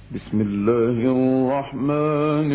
بسم الله الرحمن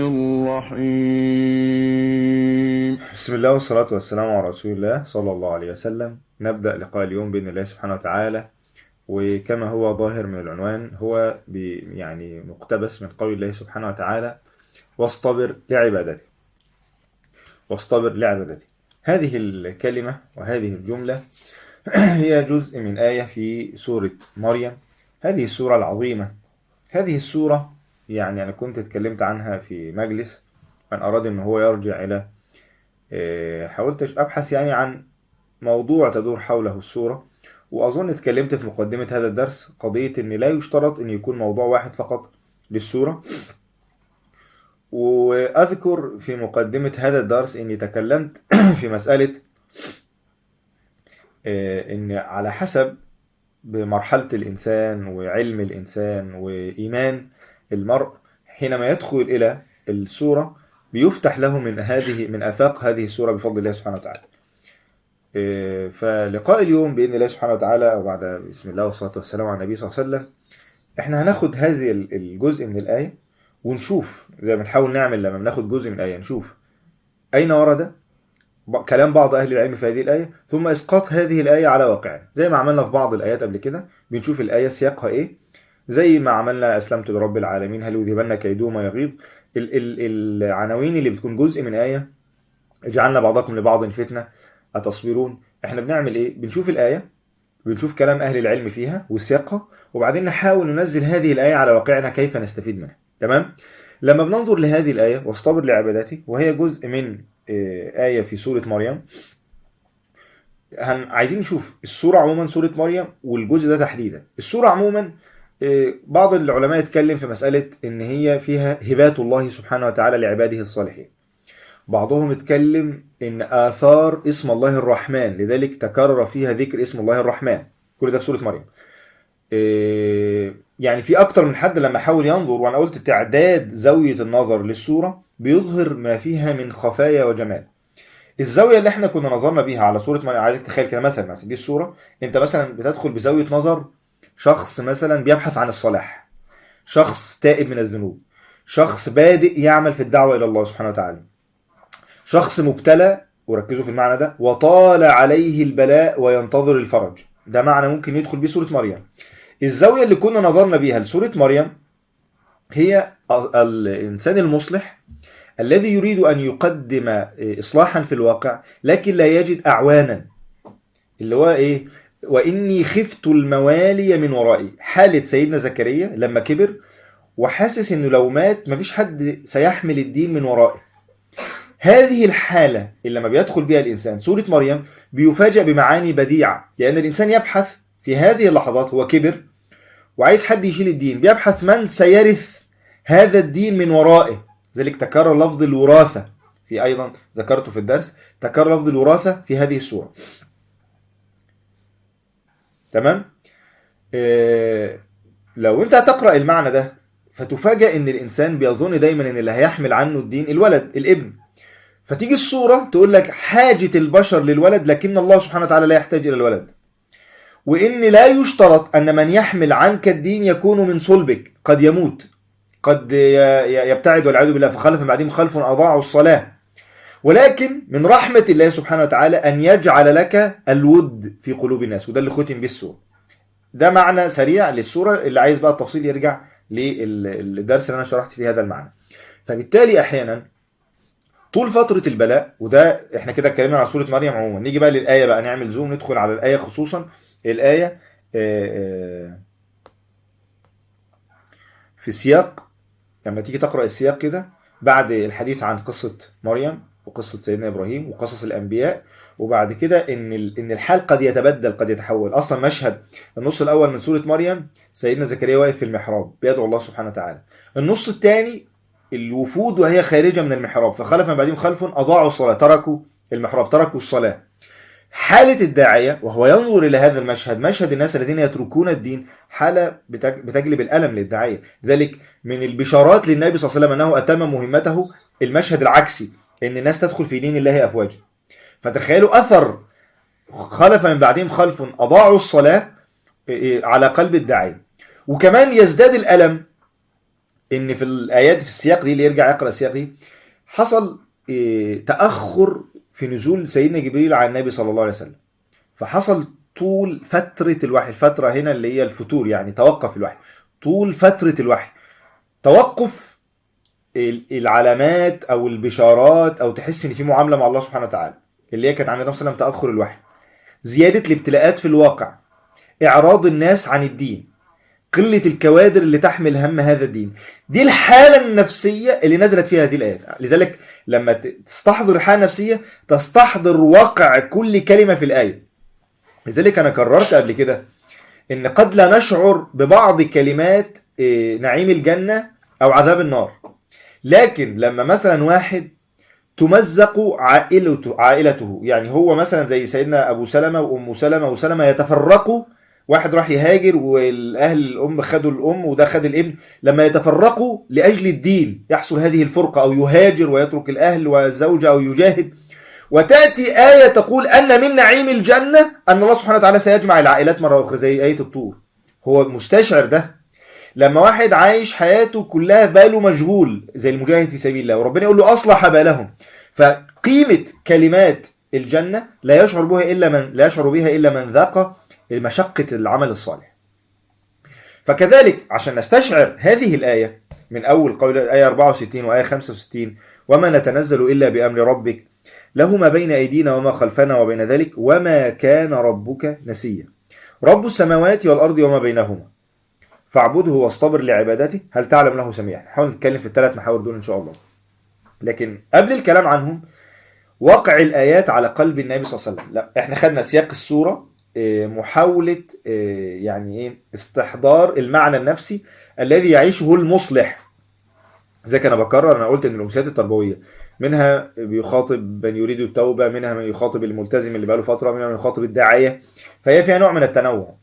الرحيم بسم الله والصلاة والسلام على رسول الله صلى الله عليه وسلم نبدأ لقاء اليوم بإذن الله سبحانه وتعالى وكما هو ظاهر من العنوان هو بي- يعني مقتبس من قول الله سبحانه وتعالى واصطبر لعبادته واصطبر لعبادته هذه الكلمة وهذه الجملة هي جزء من آية في سورة مريم هذه السورة العظيمة هذه السورة يعني أنا كنت اتكلمت عنها في مجلس من أراد أن هو يرجع إلى آه، حاولت أبحث يعني عن موضوع تدور حوله السورة وأظن اتكلمت في مقدمة هذا الدرس قضية أن لا يشترط أن يكون موضوع واحد فقط للسورة وأذكر في مقدمة هذا الدرس أني تكلمت في مسألة آه، أن على حسب بمرحلة الإنسان وعلم الإنسان وإيمان المرء حينما يدخل إلى السورة بيفتح له من هذه من آفاق هذه السورة بفضل الله سبحانه وتعالى. إيه، فلقاء اليوم بإذن الله سبحانه وتعالى وبعد بسم الله والصلاة والسلام على النبي صلى الله عليه وسلم احنا هناخد هذه ال- الجزء من الآية ونشوف زي ما بنحاول نعمل لما بناخد جزء من الآية نشوف أين ورد ب- كلام بعض أهل العلم في هذه الآية ثم إسقاط هذه الآية على واقعنا زي ما عملنا في بعض الآيات قبل كده بنشوف الآية سياقها إيه زي ما عملنا أسلمت لرب العالمين هل يذهبن كيدو ما يغيظ ال- ال- العناوين اللي بتكون جزء من آية اجعلنا بعضكم لبعض فتنة أتصبرون احنا بنعمل ايه بنشوف الآية بنشوف كلام أهل العلم فيها وسياقها وبعدين نحاول ننزل هذه الآية على واقعنا كيف نستفيد منها تمام لما بننظر لهذه الآية واصطبر لعبادتي وهي جزء من آه، آية في سورة مريم هن عايزين نشوف السورة عموما سورة مريم والجزء ده تحديدا السورة عموما آه، بعض العلماء اتكلم في مسألة ان هي فيها هبات الله سبحانه وتعالى لعباده الصالحين بعضهم اتكلم ان اثار اسم الله الرحمن لذلك تكرر فيها ذكر اسم الله الرحمن كل ده في سورة مريم إيه، يعني في اكتر من حد لما حاول ينظر وانا قلت تعداد زاوية النظر للسورة بيظهر ما فيها من خفايا وجمال الزاوية اللي احنا كنا نظرنا بيها على سورة مريم عايزك تخيل كده مثلا مثلا دي السورة انت مثلا بتدخل بزاوية نظر شخص مثلا بيبحث عن الصلاح شخص تائب من الذنوب شخص بادئ يعمل في الدعوة الى الله سبحانه وتعالى شخص مبتلى وركزوا في المعنى ده وطال عليه البلاء وينتظر الفرج ده معنى ممكن يدخل بيه سورة مريم الزاوية اللي كنا نظرنا بيها لسورة مريم هي الإنسان المصلح الذي يريد أن يقدم إصلاحا في الواقع لكن لا يجد أعوانا اللي هو إيه وإني خفت الموالي من ورائي حالة سيدنا زكريا لما كبر وحاسس إنه لو مات مفيش حد سيحمل الدين من ورائه هذه الحالة اللي لما بيدخل بها الإنسان سورة مريم بيفاجأ بمعاني بديعة لأن الإنسان يبحث في هذه اللحظات هو كبر وعايز حد يشيل الدين بيبحث من سيرث هذا الدين من ورائه ذلك تكرر لفظ الوراثة في أيضا ذكرته في الدرس تكرر لفظ الوراثة في هذه السورة تمام إيه لو انت هتقرأ المعنى ده فتفاجأ ان الانسان بيظن دايما ان اللي هيحمل عنه الدين الولد الابن فتيجي الصورة تقول لك حاجة البشر للولد لكن الله سبحانه وتعالى لا يحتاج إلى الولد وإن لا يشترط أن من يحمل عنك الدين يكون من صلبك قد يموت قد ي- ي- يبتعد والعياذ بالله فخلف من بعدهم خلف أضاعوا الصلاة ولكن من رحمة الله سبحانه وتعالى أن يجعل لك الود في قلوب الناس وده اللي ختم به السورة ده معنى سريع للسورة اللي عايز بقى التفصيل يرجع للدرس اللي أنا شرحت فيه هذا المعنى فبالتالي أحيانا طول فترة البلاء وده احنا كده اتكلمنا على سورة مريم عموما نيجي بقى للآية بقى نعمل زوم ندخل على الآية خصوصا الآية آه، آه، في السياق لما تيجي تقرأ السياق كده بعد الحديث عن قصة مريم وقصة سيدنا إبراهيم وقصص الأنبياء وبعد كده إن ال- إن الحال قد يتبدل قد يتحول أصلا مشهد النص الأول من سورة مريم سيدنا زكريا واقف في المحراب بيدعو الله سبحانه وتعالى النص الثاني الوفود وهي خارجة من المحراب فخلف من بعدهم خلف أضاعوا الصلاة تركوا المحراب تركوا الصلاة حالة الداعية وهو ينظر إلى هذا المشهد مشهد الناس الذين يتركون الدين حالة بتج- بتجلب الألم للداعية ذلك من البشارات للنبي صلى الله عليه وسلم أنه أتم مهمته المشهد العكسي أن الناس تدخل في دين الله أفواجا فتخيلوا أثر خلف من بعدهم خلف أضاعوا الصلاة على قلب الداعية وكمان يزداد الألم ان في الايات في السياق دي اللي يرجع يقرا السياق دي حصل إيه، تاخر في نزول سيدنا جبريل على النبي صلى الله عليه وسلم فحصل طول فتره الوحي الفتره هنا اللي هي الفتور يعني توقف الوحي طول فتره الوحي توقف ال- العلامات او البشارات او تحس ان في معامله مع الله سبحانه وتعالى اللي هي كانت عند النبي صلى الله عليه وسلم تاخر الوحي زياده الابتلاءات في الواقع اعراض الناس عن الدين قله الكوادر اللي تحمل هم هذا الدين دي الحاله النفسيه اللي نزلت فيها هذه الايات لذلك لما ت- تستحضر الحاله النفسيه تستحضر واقع كل كلمه في الايه لذلك انا كررت قبل كده ان قد لا نشعر ببعض كلمات إيه، نعيم الجنه او عذاب النار لكن لما مثلا واحد تمزق عائلته عائلته يعني هو مثلا زي سيدنا ابو سلمه وام سلمه وسلمه يتفرقوا واحد راح يهاجر والاهل الام خدوا الام وده خد الابن لما يتفرقوا لاجل الدين يحصل هذه الفرقه او يهاجر ويترك الاهل والزوجه او يجاهد وتاتي ايه تقول ان من نعيم الجنه ان الله سبحانه وتعالى سيجمع العائلات مره اخرى زي ايه الطور هو مستشعر ده لما واحد عايش حياته كلها باله مشغول زي المجاهد في سبيل الله وربنا يقول له اصلح بالهم فقيمه كلمات الجنه لا يشعر بها الا من لا يشعر بها الا من ذاق مشقه العمل الصالح فكذلك عشان نستشعر هذه الايه من اول قول ايه 64 وايه 65 وما نتنزل الا بامر ربك له ما بين ايدينا وما خلفنا وبين ذلك وما كان ربك نسيا رب السماوات والارض وما بينهما فاعبده واصطبر لعبادته هل تعلم له سميعا نحاول نتكلم في الثلاث محاور دول ان شاء الله لكن قبل الكلام عنهم واقع الايات على قلب النبي صلى الله عليه وسلم لا احنا خدنا سياق السوره إيه، محاوله إيه، يعني ايه استحضار المعنى النفسي الذي يعيشه المصلح زي انا بكرر انا قلت ان الامسيات التربويه منها بيخاطب من يريد التوبه منها من يخاطب الملتزم اللي بقاله فتره منها من يخاطب الداعيه فهي فيها نوع من التنوع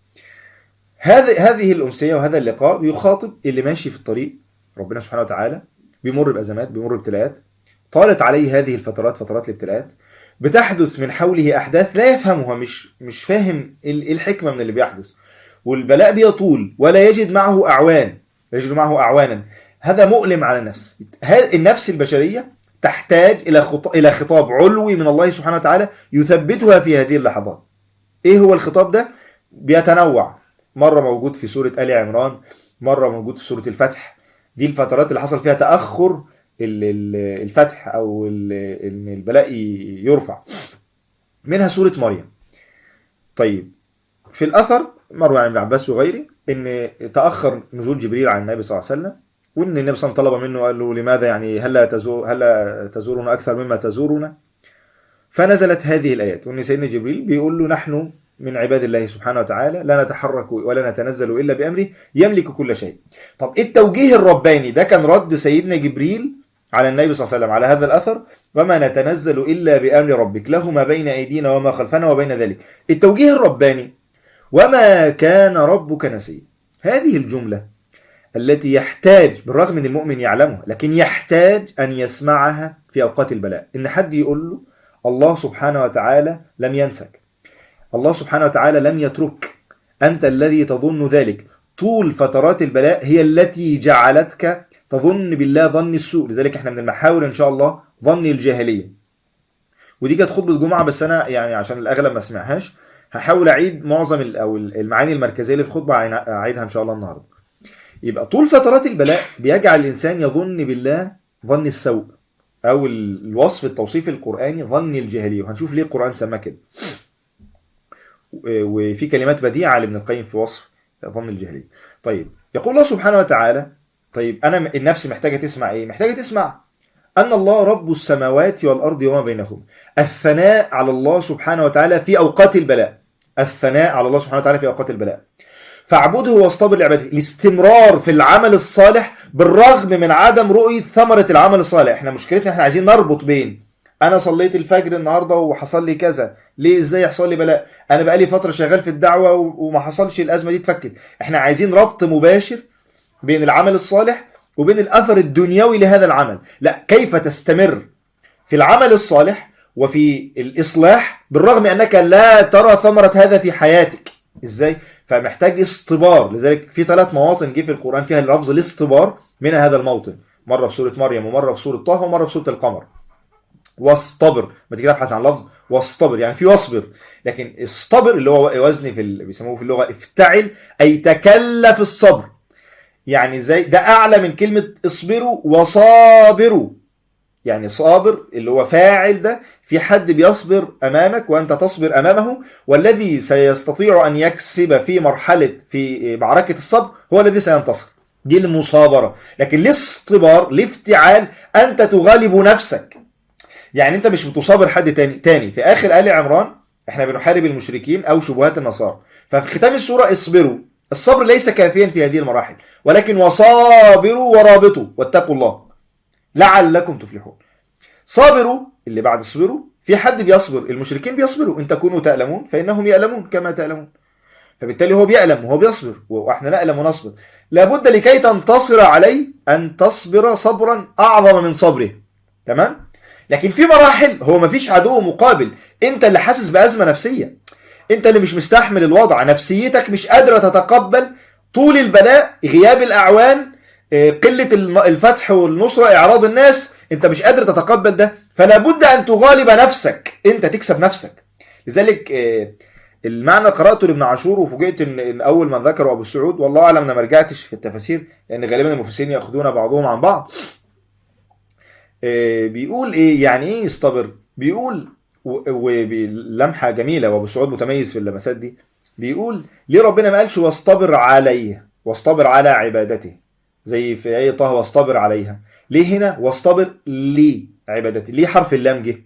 هذه هذه الامسيه وهذا اللقاء بيخاطب اللي ماشي في الطريق ربنا سبحانه وتعالى بيمر بازمات بيمر بابتلاءات طالت عليه هذه الفترات فترات الابتلاءات بتحدث من حوله احداث لا يفهمها مش مش فاهم ال- إيه الحكمه من اللي بيحدث والبلاء بيطول ولا يجد معه اعوان يجد معه اعوانا هذا مؤلم على النفس ه- النفس البشريه تحتاج الى خط... الى خطاب علوي من الله سبحانه وتعالى يثبتها في هذه اللحظات ايه هو الخطاب ده بيتنوع مره موجود في سوره ال عمران مره موجود في سوره الفتح دي الفترات اللي حصل فيها تاخر ال- ال- الفتح او ال- ان البلاء ي- يرفع منها سوره مريم طيب في الاثر مروي عن ابن عباس وغيره ان تاخر نزول جبريل على النبي صلى الله عليه وسلم وان النبي صلى الله عليه وسلم طلب منه قال له لماذا يعني هلا تزور هلا تزورنا اكثر مما تزورنا فنزلت هذه الايات وان سيدنا جبريل بيقول له نحن من عباد الله سبحانه وتعالى لا نتحرك ولا نتنزل الا بامره يملك كل شيء. طب التوجيه الرباني ده كان رد سيدنا جبريل على النبي صلى الله عليه وسلم على هذا الاثر وما نتنزل الا بامر ربك له ما بين ايدينا وما خلفنا وبين ذلك. التوجيه الرباني وما كان ربك نسيا. هذه الجمله التي يحتاج بالرغم ان المؤمن يعلمها لكن يحتاج ان يسمعها في اوقات البلاء ان حد يقول له الله سبحانه وتعالى لم ينسك الله سبحانه وتعالى لم يترك انت الذي تظن ذلك طول فترات البلاء هي التي جعلتك تظن بالله ظن السوء لذلك احنا من المحاور ان شاء الله ظن الجاهليه ودي كانت خطبه جمعه بس انا يعني عشان الاغلب ما سمعهاش هحاول اعيد معظم ال- او المعاني المركزيه اللي في الخطبه اعيدها ان شاء الله النهارده يبقى طول فترات البلاء بيجعل الانسان يظن بالله ظن السوء او ال- الوصف التوصيف القراني ظن الجاهليه وهنشوف ليه القران سماه كده و- وفي كلمات بديعه لابن القيم في وصف ظن الجاهليه طيب يقول الله سبحانه وتعالى طيب انا م- النفس محتاجه تسمع ايه محتاجه تسمع ان الله رب السماوات والارض وما بينهما الثناء على الله سبحانه وتعالى في اوقات البلاء الثناء على الله سبحانه وتعالى في اوقات البلاء فاعبده واصطبر لعبادته الاستمرار في العمل الصالح بالرغم من عدم رؤية ثمرة العمل الصالح احنا مشكلتنا احنا عايزين نربط بين انا صليت الفجر النهارده وحصل لي كذا ليه ازاي يحصل لي بلاء انا بقالي فتره شغال في الدعوه و- وما حصلش الازمه دي اتفكت احنا عايزين ربط مباشر بين العمل الصالح وبين الاثر الدنيوي لهذا العمل لا كيف تستمر في العمل الصالح وفي الاصلاح بالرغم انك لا ترى ثمره هذا في حياتك ازاي فمحتاج اصطبار لذلك في ثلاث مواطن جه في القرآن فيها لفظ الاصطبار منها هذا الموطن مرة في سورة مريم ومرة في سورة طه ومرة في سورة القمر واصطبر ما تيجي تبحث عن لفظ واصطبر يعني في واصبر لكن الصبر اللي هو وزن في ال... بيسموه في اللغه افتعل اي تكلف الصبر يعني زي ده اعلى من كلمه اصبروا وصابروا يعني صابر اللي هو فاعل ده في حد بيصبر امامك وانت تصبر امامه والذي سيستطيع ان يكسب في مرحله في معركه الصبر هو الذي سينتصر دي المصابره لكن الاصطبار الافتعال انت تغالب نفسك يعني انت مش بتصابر حد تاني تاني في اخر ال عمران احنا بنحارب المشركين او شبهات النصارى ففي ختام السوره اصبروا الصبر ليس كافيا في هذه المراحل ولكن وصابروا ورابطوا واتقوا الله لعلكم تفلحون صابروا اللي بعد اصبروا في حد بيصبر المشركين بيصبروا ان تكونوا تألمون فإنهم يألمون كما تألمون فبالتالي هو بيألم وهو بيصبر واحنا نألم ونصبر لابد لكي تنتصر عليه أن تصبر صبرا أعظم من صبره تمام لكن في مراحل هو مفيش عدو مقابل انت اللي حاسس بأزمة نفسية انت اللي مش مستحمل الوضع نفسيتك مش قادرة تتقبل طول البلاء غياب الأعوان قلة الفتح والنصرة إعراض الناس انت مش قادر تتقبل ده فلا بد أن تغالب نفسك انت تكسب نفسك لذلك المعنى قرأته لابن عاشور وفوجئت ان اول من ذكره ابو السعود والله اعلم انا ما رجعتش في التفاسير لان غالبا المفسرين ياخذون بعضهم عن بعض بيقول ايه يعني ايه يصطبر بيقول ولمحه جميله وابو سعود متميز في اللمسات دي بيقول ليه ربنا ما قالش واصطبر عليه واصطبر على عبادته زي في ايه طه واصطبر عليها ليه هنا واصطبر لعبادته ليه حرف اللام جه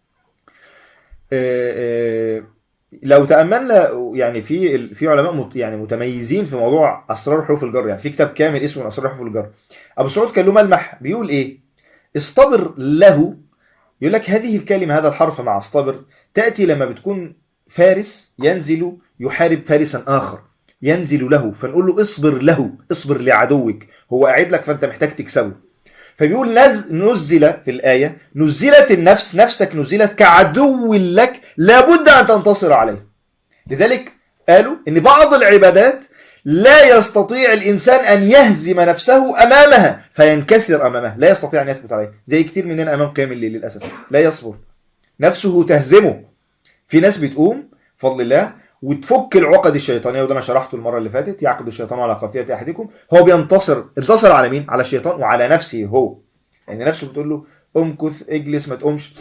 لو تاملنا يعني في في علماء يعني متميزين في موضوع اسرار حروف الجر يعني في كتاب كامل اسمه اسرار حروف الجر ابو سعود كان له ملمح بيقول ايه اصطبر له يقول لك هذه الكلمة هذا الحرف مع اصطبر تأتي لما بتكون فارس ينزل يحارب فارسا آخر ينزل له فنقول له اصبر له اصبر لعدوك هو قاعد لك فأنت محتاج تكسبه فبيقول نز نزل في الآية نزلت النفس نفسك نزلت كعدو لك لابد أن تنتصر عليه لذلك قالوا ان بعض العبادات لا يستطيع الإنسان أن يهزم نفسه أمامها فينكسر أمامها لا يستطيع أن يثبت عليه زي كتير مننا أمام قيام الليل للأسف لا يصبر نفسه تهزمه في ناس بتقوم فضل الله وتفك العقد الشيطانية وده أنا شرحته المرة اللي فاتت يعقد الشيطان على قافية أحدكم هو بينتصر انتصر على مين؟ على الشيطان وعلى نفسه هو يعني نفسه بتقول له امكث اجلس ما تقومش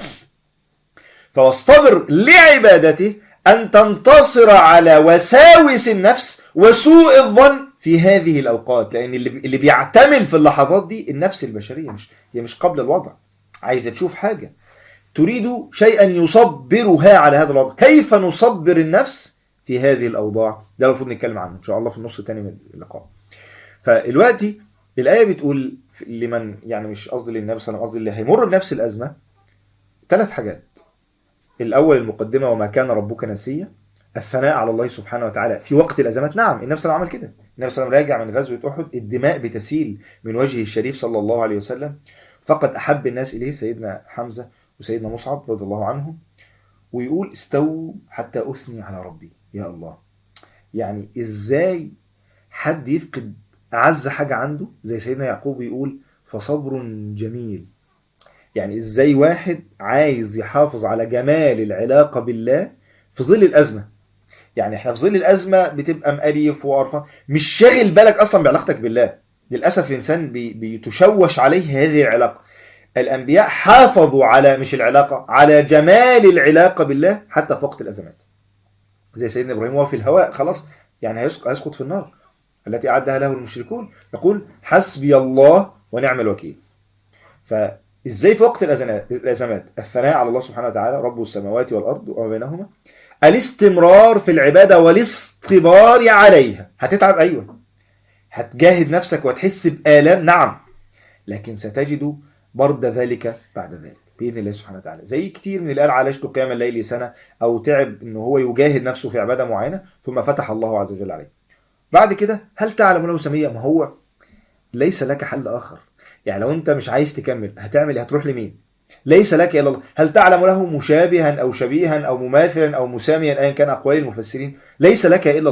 فواصطبر لعبادته أن تنتصر على وساوس النفس وسوء الظن في هذه الأوقات لأن اللي اللي بيعتمل في اللحظات دي النفس البشرية مش هي مش قبل الوضع عايزة تشوف حاجة تريد شيئا يصبرها على هذا الوضع كيف نصبر النفس في هذه الأوضاع ده المفروض نتكلم عنه إن شاء الله في النص الثاني من اللقاء فالوقتي الآية بتقول لمن يعني مش قصدي للنبي صلى الله عليه وسلم قصدي اللي هيمر بنفس الأزمة ثلاث حاجات الأول المقدمة وما كان ربك نسيا الثناء على الله سبحانه وتعالى في وقت الأزمات نعم النبي صلى الله عليه وسلم عمل كده النبي صلى الله عليه وسلم راجع من غزوة أحد الدماء بتسيل من وجهه الشريف صلى الله عليه وسلم فقد أحب الناس إليه سيدنا حمزة وسيدنا مصعب رضي الله عنهم ويقول استووا حتى أثني على ربي يا الله يعني إزاي حد يفقد أعز حاجة عنده زي سيدنا يعقوب يقول فصبر جميل يعني ازاي واحد عايز يحافظ على جمال العلاقة بالله في ظل الأزمة يعني احنا في ظل الأزمة بتبقى مقريف وقرفان مش شاغل بالك أصلا بعلاقتك بالله للأسف الإنسان بي بيتشوش عليه هذه العلاقة الأنبياء حافظوا على مش العلاقة على جمال العلاقة بالله حتى في وقت الأزمات زي سيدنا إبراهيم وهو في الهواء خلاص يعني هيسقط في النار التي أعدها له المشركون يقول حسبي الله ونعم الوكيل فإزاي في وقت الأزمات الثناء على الله سبحانه وتعالى رب السماوات والأرض وما بينهما الاستمرار في العبادة والاصطبار عليها هتتعب أيوة هتجاهد نفسك وتحس بآلام نعم لكن ستجد برد ذلك بعد ذلك بإذن الله سبحانه وتعالى زي كتير من اللي قال عالجت قيام الليل سنة أو تعب إن هو يجاهد نفسه في عبادة معينة ثم فتح الله عز وجل عليه بعد كده هل تعلم له سمية ما هو ليس لك حل آخر يعني لو أنت مش عايز تكمل هتعمل هتروح لمين ليس لك إلا الله هل تعلم له مشابها أو شبيها أو مماثلا أو مساميا أيا كان أقوال المفسرين ليس لك إلا الله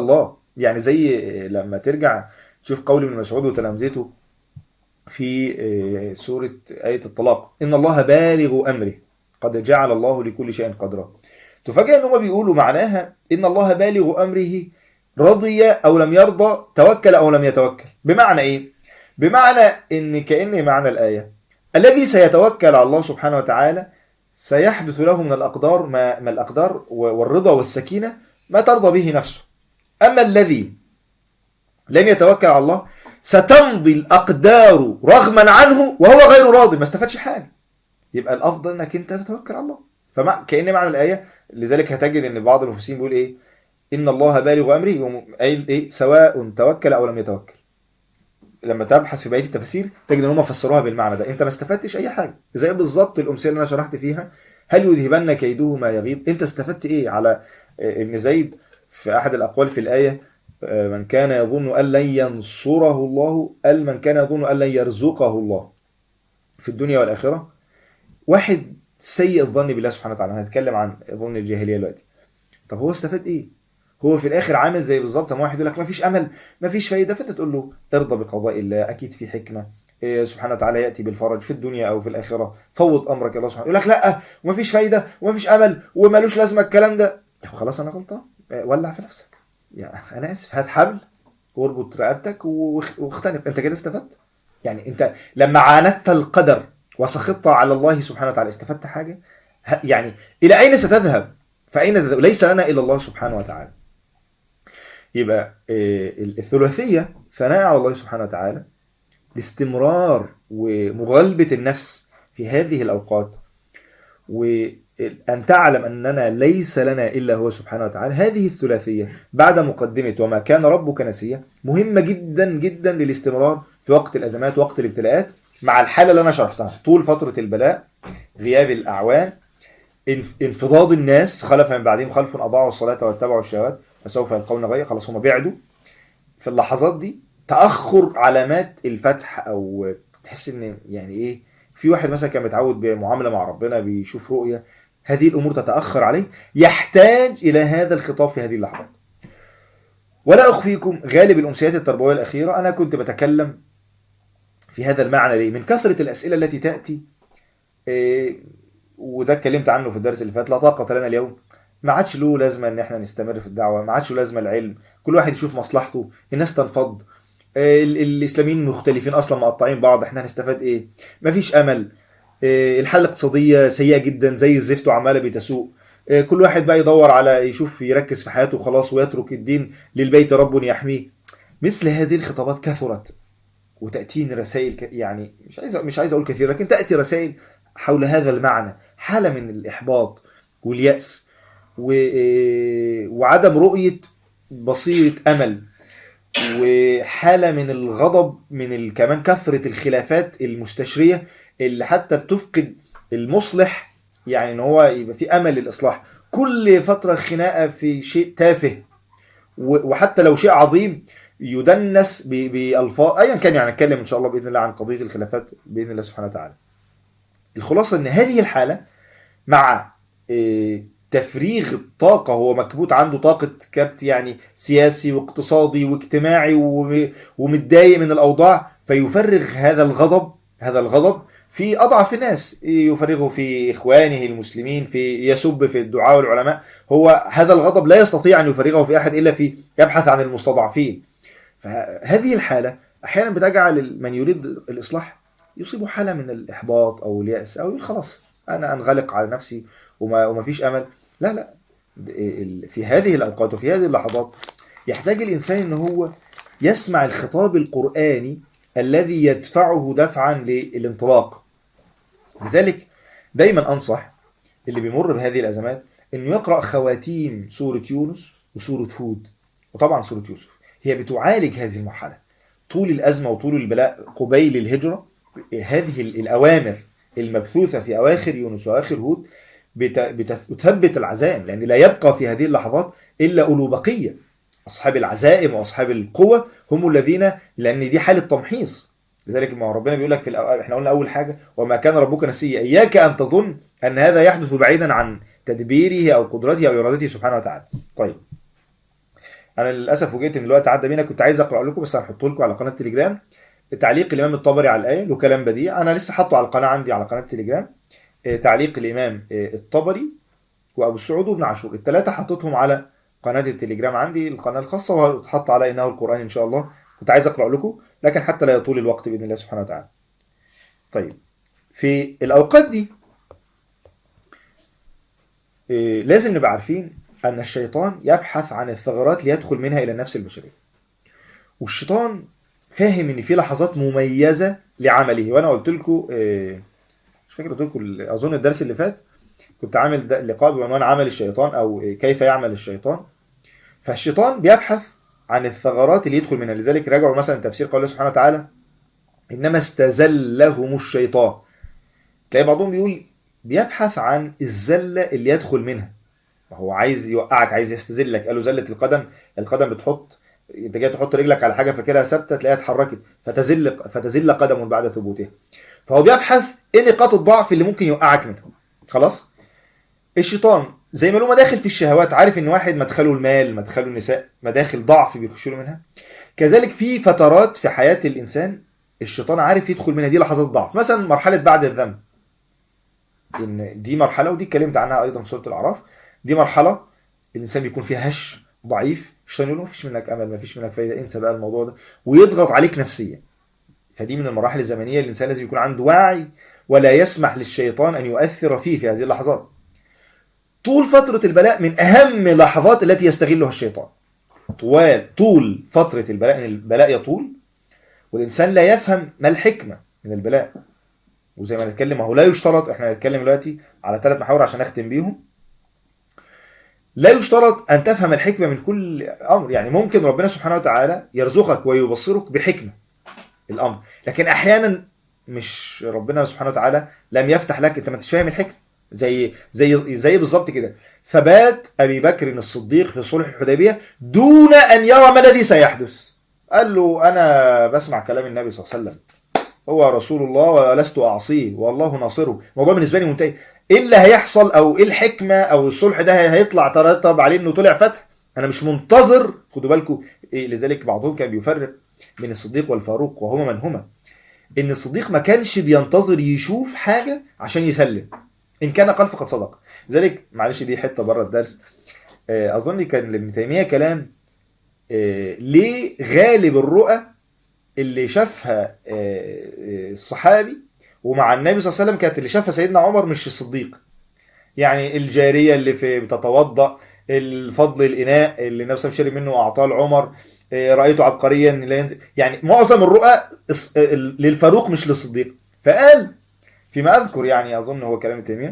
يعني زي لما ترجع تشوف قول ابن مسعود وتلامذته في آه، سورة آية الطلاق إن الله بالغ أمره قد جعل الله لكل شيء قدرا تفاجأ ان هم بيقولوا معناها ان الله بالغ امره رضي او لم يرضى توكل او لم يتوكل بمعنى ايه بمعنى ان كان معنى الايه الذي سيتوكل على الله سبحانه وتعالى سيحدث له من الاقدار ما, ما الاقدار والرضا والسكينه ما ترضى به نفسه اما الذي لم يتوكل على الله ستمضي الاقدار رغما عنه وهو غير راضي ما استفادش حاجه يبقى الافضل انك انت تتوكل على الله فما كان معنى الايه لذلك هتجد ان بعض المفسرين بيقول ايه ان الله بالغ امره يقوم قايل ايه سواء توكل او لم يتوكل لما تبحث في بقيه التفاسير تجد ان هم فسروها بالمعنى ده انت ما استفدتش اي حاجه زي بالظبط الامثله اللي انا شرحت فيها هل يذهبن كيده ما يغيظ انت استفدت ايه على ابن زيد في احد الاقوال في الايه من كان يظن ان لن ينصره الله قال من كان يظن ان لن يرزقه الله في الدنيا والاخره واحد سيء الظن بالله سبحانه وتعالى هنتكلم عن ظن الجاهليه دلوقتي طب هو استفاد ايه هو في الاخر عامل زي بالظبط ما واحد يقول لك ما فيش امل ما فيش فايده فانت تقول له ارضى بقضاء الله اكيد في حكمه إيه سبحانه وتعالى ياتي بالفرج في الدنيا او في الاخره فوض امرك الله سبحانه يقول لك لا وما فيش فايده وما فيش امل ومالوش لازمه الكلام ده طب خلاص انا غلطان ولع في نفسك يعني انا اسف هات حبل واربط رقبتك واختنق انت كده استفدت يعني انت لما عاندت القدر وسخطت على الله سبحانه وتعالى استفدت حاجة يعني إلى أين ستذهب فأين تذهب ليس لنا إلا الله سبحانه وتعالى يبقى الثلاثية ثناء على الله سبحانه وتعالى الاستمرار ومغالبة النفس في هذه الأوقات وأن تعلم أننا ليس لنا إلا هو سبحانه وتعالى هذه الثلاثية بعد مقدمة وما كان ربك نسيا مهمة جدا جدا للاستمرار في وقت الأزمات وقت الابتلاءات مع الحالة اللي أنا شرحتها طول فترة البلاء غياب الأعوان انفضاض الناس خلف من بعدهم خلف أضاعوا الصلاة واتبعوا الشهوات فسوف يلقون غير خلاص هم بعدوا في اللحظات دي تأخر علامات الفتح أو تحس إن يعني إيه في واحد مثلا كان متعود بمعاملة مع ربنا بيشوف رؤية هذه الأمور تتأخر عليه يحتاج إلى هذا الخطاب في هذه اللحظات ولا أخفيكم غالب الأمسيات التربوية الأخيرة أنا كنت بتكلم في هذا المعنى ليه من كثرة الأسئلة التي تأتي إيه وده اتكلمت عنه في الدرس اللي فات لا طاقة لنا اليوم ما عادش له لازمة ان احنا نستمر في الدعوة ما عادش له لازمة العلم كل واحد يشوف مصلحته الناس تنفض إيه الاسلاميين مختلفين اصلا مقطعين بعض احنا هنستفاد ايه مفيش امل إيه الحالة الاقتصادية سيئة جدا زي الزفت وعمالة بتسوء إيه كل واحد بقى يدور على يشوف يركز في حياته وخلاص ويترك الدين للبيت رب يحميه مثل هذه الخطابات كثرت وتأتيني رسائل ك... يعني مش عايز مش عايز اقول كثير لكن تأتي رسائل حول هذا المعنى حالة من الإحباط واليأس و... وعدم رؤية بصيرة أمل وحالة من الغضب من ال... كمان كثرة الخلافات المستشرية اللي حتى بتفقد المصلح يعني ان هو يبقى في امل للاصلاح كل فتره خناقه في شيء تافه وحتى لو شيء عظيم يدنس بألفاظ أيا كان يعني نتكلم إن شاء الله بإذن الله عن قضية الخلافات بإذن الله سبحانه وتعالى الخلاصة أن هذه الحالة مع تفريغ الطاقة هو مكبوت عنده طاقة كبت يعني سياسي واقتصادي واجتماعي ومتضايق من الأوضاع فيفرغ هذا الغضب هذا الغضب في أضعف الناس يفرغه في إخوانه المسلمين في يسب في الدعاء والعلماء هو هذا الغضب لا يستطيع أن يفرغه في أحد إلا في يبحث عن المستضعفين فهذه الحالة أحيانا بتجعل من يريد الإصلاح يصيب حالة من الإحباط أو اليأس أو خلاص أنا أنغلق على نفسي وما, وما فيش أمل لا لا في هذه الأوقات وفي هذه اللحظات يحتاج الإنسان أن هو يسمع الخطاب القرآني الذي يدفعه دفعا للانطلاق لذلك دايما أنصح اللي بيمر بهذه الأزمات أنه يقرأ خواتيم سورة يونس وسورة هود وطبعا سورة يوسف هي بتعالج هذه المرحلة طول الأزمة وطول البلاء قبيل الهجرة هذه الأوامر المبثوثة في أواخر يونس وأواخر هود بتثبت العزائم لأن لا يبقى في هذه اللحظات إلا أولو بقية أصحاب العزائم وأصحاب القوة هم الذين لأن دي حالة تمحيص لذلك ما ربنا بيقول لك في الأول احنا قلنا أول حاجة وما كان ربك نسيا إياك أن تظن أن هذا يحدث بعيدا عن تدبيره أو قدرته أو إرادته سبحانه وتعالى طيب انا للاسف فوجئت ان الوقت عدى بينا كنت عايز اقرا لكم بس هنحطه لكم على قناه تليجرام تعليق الامام الطبري على الايه له كلام بديع انا لسه حاطه على القناه عندي على قناه تليجرام آه، تعليق الامام آه، الطبري وابو السعود وابن عاشور الثلاثه حطيتهم على قناه التليجرام عندي القناه الخاصه وهتحط على انه القران ان شاء الله كنت عايز اقرا لكم لكن حتى لا يطول الوقت باذن الله سبحانه وتعالى طيب في الاوقات دي إيه، لازم نبقى عارفين ان الشيطان يبحث عن الثغرات ليدخل منها الى النفس البشريه والشيطان فاهم ان في لحظات مميزه لعمله وانا قلت لكم إيه، مش فاكر قلت لكم اظن الدرس اللي فات كنت عامل ده- لقاء بعنوان عمل الشيطان او إيه، كيف يعمل الشيطان فالشيطان بيبحث عن الثغرات اللي يدخل منها لذلك راجعوا مثلا تفسير قوله سبحانه وتعالى انما استزلهم الشيطان تلاقي بعضهم بيقول بيبحث عن الزله اللي يدخل منها هو عايز يوقعك عايز يستذلك قالوا زله القدم القدم بتحط انت جاي تحط رجلك على حاجه فاكرها ثابته تلاقيها اتحركت فتزل فتزل قدم بعد ثبوتها فهو بيبحث ايه نقاط الضعف اللي ممكن يوقعك منها خلاص الشيطان زي ما له مداخل في الشهوات عارف ان واحد مدخله المال مدخله النساء مداخل ضعف بيخش له منها كذلك في فترات في حياه الانسان الشيطان عارف يدخل منها دي لحظات ضعف مثلا مرحله بعد الذنب ان دي مرحله ودي اتكلمت عنها ايضا في سوره الاعراف دي مرحله الانسان بيكون فيها هش ضعيف الشيطان يقول له مفيش منك امل مفيش منك فايده انسى بقى الموضوع ده ويضغط عليك نفسيا فدي من المراحل الزمنيه اللي الانسان لازم يكون عنده وعي ولا يسمح للشيطان ان يؤثر فيه في هذه اللحظات طول فتره البلاء من اهم اللحظات التي يستغلها الشيطان طوال طول فتره البلاء ان البلاء يطول والانسان لا يفهم ما الحكمه من البلاء وزي ما نتكلم اهو لا يشترط احنا هنتكلم دلوقتي على ثلاث محاور عشان اختم بيهم لا يشترط ان تفهم الحكمه من كل امر يعني ممكن ربنا سبحانه وتعالى يرزقك ويبصرك بحكمه الامر لكن احيانا مش ربنا سبحانه وتعالى لم يفتح لك انت ما انتش فاهم الحكمه زي زي زي بالظبط كده ثبات ابي بكر الصديق في صلح الحديبيه دون ان يرى ما الذي سيحدث قال له انا بسمع كلام النبي صلى الله عليه وسلم هو رسول الله ولست اعصيه والله ناصره الموضوع بالنسبه لي منتهي ايه اللي هيحصل او ايه الحكمه او الصلح ده هيطلع ترتب عليه انه طلع فتح انا مش منتظر خدوا بالكم إيه لذلك بعضهم كان بيفرق بين الصديق والفاروق وهما من هما ان الصديق ما كانش بينتظر يشوف حاجه عشان يسلم ان كان قال فقد صدق لذلك معلش دي حته بره الدرس آه، اظن كان لابن تيميه كلام آه، ليه غالب الرؤى اللي شافها آه، آه، الصحابي ومع النبي صلى الله عليه وسلم كانت اللي شافها سيدنا عمر مش الصديق يعني الجاريه اللي في بتتوضا الفضل الاناء اللي النبي صلى الله عليه وسلم شرب منه واعطاه لعمر آه، رايته عبقريا لا ينزل يعني معظم الرؤى اس- آه، للفاروق مش للصديق فقال فيما اذكر يعني اظن هو كلام تيميه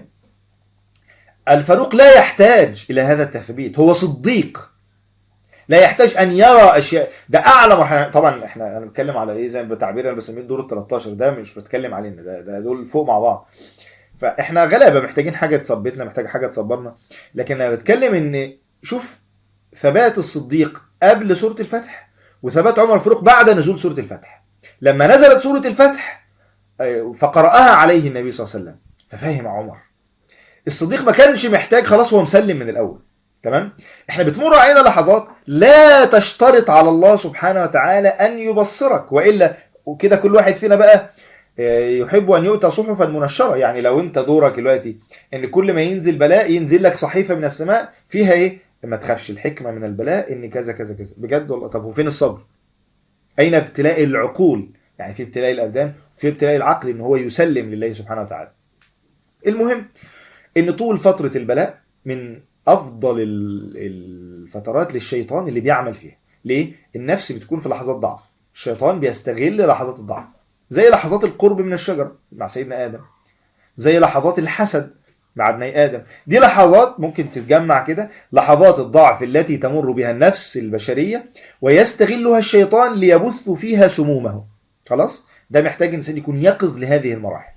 الفاروق لا يحتاج الى هذا التثبيت هو صديق لا يحتاج ان يرى اشياء ده اعلى مرحله طبعا احنا انا بتكلم على ايه زي ما بتعبير انا بسميه الدور ال 13 ده مش بتكلم علينا ده, ده دول فوق مع بعض فاحنا غلابه محتاجين حاجه تثبتنا محتاج حاجه تصبرنا لكن انا بتكلم ان شوف ثبات الصديق قبل سوره الفتح وثبات عمر الفاروق بعد نزول سوره الفتح لما نزلت سوره الفتح آه، فقرأها عليه النبي صلى الله عليه وسلم ففهم عمر الصديق ما كانش محتاج خلاص هو مسلم من الاول تمام احنا بتمر علينا لحظات لا تشترط على الله سبحانه وتعالى ان يبصرك والا وكده كل واحد فينا بقى آه، يحب ان يؤتى صحفا منشره يعني لو انت دورك دلوقتي ان كل ما ينزل بلاء ينزل لك صحيفه من السماء فيها ايه ما تخافش الحكمه من البلاء ان كذا كذا كذا بجد والله طب وفين الصبر اين ابتلاء العقول يعني في ابتلاء الابدان في ابتلاء العقل ان هو يسلم لله سبحانه وتعالى المهم ان طول فتره البلاء من افضل ال- الفترات للشيطان اللي بيعمل فيها ليه النفس بتكون في لحظات ضعف الشيطان بيستغل لحظات الضعف زي لحظات القرب من الشجر مع سيدنا ادم زي لحظات الحسد مع ابني ادم دي لحظات ممكن تتجمع كده لحظات الضعف التي تمر بها النفس البشريه ويستغلها الشيطان ليبث فيها سمومه خلاص ده محتاج انسان يكون يقظ لهذه المراحل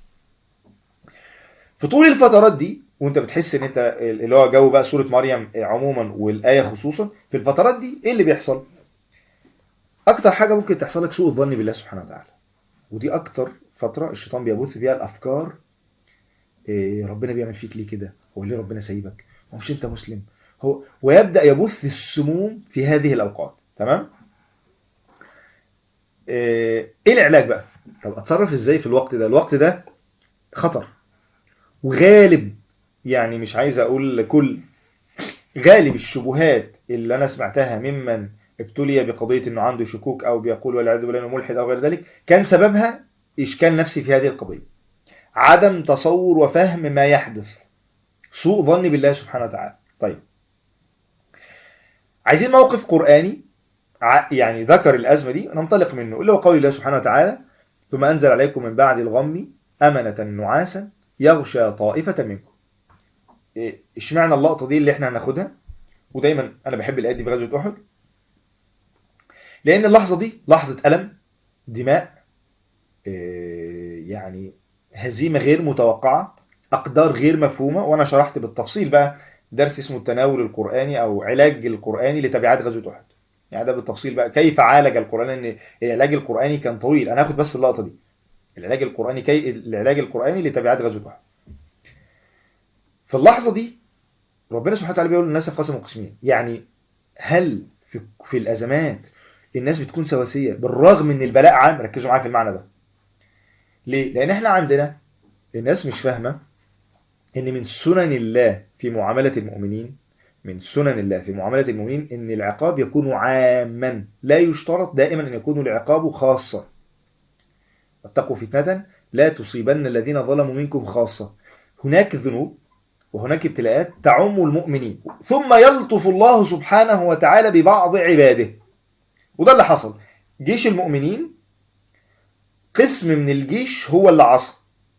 في طول الفترات دي وانت بتحس ان انت اللي هو جو بقى سوره مريم عموما والايه خصوصا في الفترات دي ايه اللي بيحصل اكتر حاجه ممكن تحصل لك سوء الظن بالله سبحانه وتعالى ودي اكتر فتره الشيطان بيبث فيها الافكار إيه ربنا بيعمل فيك ليه كده هو ليه ربنا سايبك هو مش انت مسلم هو ويبدا يبث السموم في هذه الاوقات تمام ايه إيه العلاج بقى طب اتصرف ازاي في الوقت ده الوقت ده خطر وغالب يعني مش عايز اقول كل غالب الشبهات اللي انا سمعتها ممن ابتلي بقضيه انه عنده شكوك او بيقول والعياذ بالله انه ملحد او غير ذلك كان سببها اشكال نفسي في هذه القضيه عدم تصور وفهم ما يحدث سوء ظن بالله سبحانه وتعالى طيب عايزين موقف قرآني ع- يعني ذكر الأزمة دي ننطلق منه اللي هو قول الله سبحانه وتعالى ثم أنزل عليكم من بعد الغم أمنة نعاسا يغشى طائفة منكم إيه، اشمعنى اللقطة دي اللي احنا هناخدها ودايما أنا بحب الآيات دي في غزوة أحد لأن اللحظة دي لحظة ألم دماء إيه، يعني هزيمة غير متوقعة أقدار غير مفهومة وأنا شرحت بالتفصيل بقى درس اسمه التناول القرآني أو علاج القرآني لتبعات غزوة أحد يعني ده بالتفصيل بقى كيف عالج القرآن ان العلاج القرآني كان طويل انا هاخد بس اللقطة دي العلاج القرآني كي العلاج القرآني لتبعات غزوة أحد في اللحظة دي ربنا سبحانه وتعالى بيقول للناس انقسموا قسمين يعني هل في في الأزمات الناس بتكون سواسية بالرغم من البلاء عام ركزوا معايا في المعنى ده ليه؟ لأن احنا عندنا الناس مش فاهمة ان من سنن الله في معاملة المؤمنين من سنن الله في معاملة المؤمنين ان العقاب يكون عاما لا يشترط دائما ان يكون العقاب خاصة واتقوا فتنة لا تصيبن الذين ظلموا منكم خاصة هناك ذنوب وهناك ابتلاءات تعم المؤمنين ثم يلطف الله سبحانه وتعالى ببعض عباده وده اللي حصل جيش المؤمنين قسم من الجيش هو اللي عصى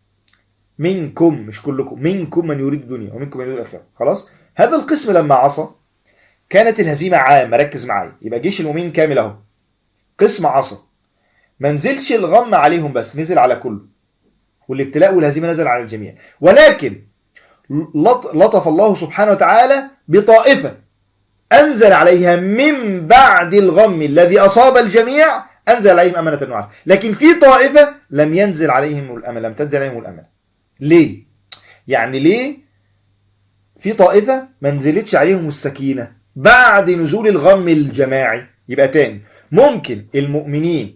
منكم مش كلكم منكم من يريد الدنيا ومنكم من يريد الاخره خلاص هذا القسم لما عصى كانت الهزيمه عامه ركز معايا يبقى جيش المؤمنين كامل اهو قسم عصى ما نزلش الغم عليهم بس نزل على كله والابتلاء والهزيمه نزل على الجميع ولكن لط- لطف الله سبحانه وتعالى بطائفه انزل عليها من بعد الغم الذي اصاب الجميع انزل عليهم امانه النعاس لكن في طائفه لم ينزل عليهم الامل لم تنزل عليهم الامل ليه يعني ليه في طائفة ما نزلتش عليهم السكينة بعد نزول الغم الجماعي يبقى تاني ممكن المؤمنين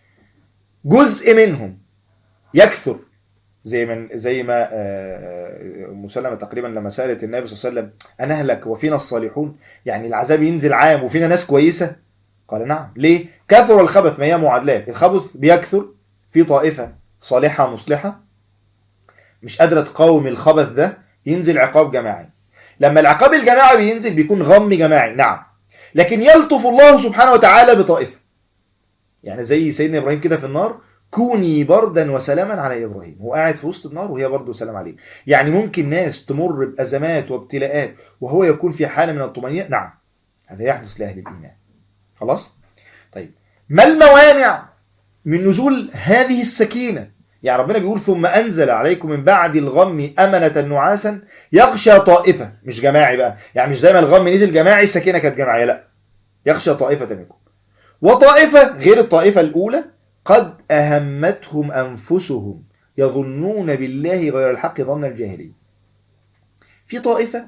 جزء منهم يكثر زي ما زي ما آه، مسلمة تقريبا لما سألت النبي صلى الله عليه وسلم أنهلك وفينا الصالحون يعني العذاب ينزل عام وفينا ناس كويسة قال نعم ليه كثر الخبث ما هي معادلات الخبث بيكثر في طائفة صالحة مصلحة مش قادرة تقاوم الخبث ده ينزل عقاب جماعي لما العقاب الجماعي بينزل بيكون غم جماعي نعم لكن يلطف الله سبحانه وتعالى بطائفة يعني زي سيدنا إبراهيم كده في النار كوني بردا وسلاما على إبراهيم هو قاعد في وسط النار وهي برضه سلام عليه يعني ممكن ناس تمر بأزمات وابتلاءات وهو يكون في حالة من الطمأنينة نعم هذا يحدث لأهل الإيمان خلاص طيب ما الموانع من نزول هذه السكينة يعني ربنا بيقول ثم أنزل عليكم من بعد الغم أمنة نعاسا يغشى طائفة مش جماعي بقى يعني مش زي ما الغم نزل جماعي السكينة كانت جماعية لا يغشى طائفة منكم وطائفة غير الطائفة الأولى قد أهمتهم أنفسهم يظنون بالله غير الحق ظن الجاهلية في طائفة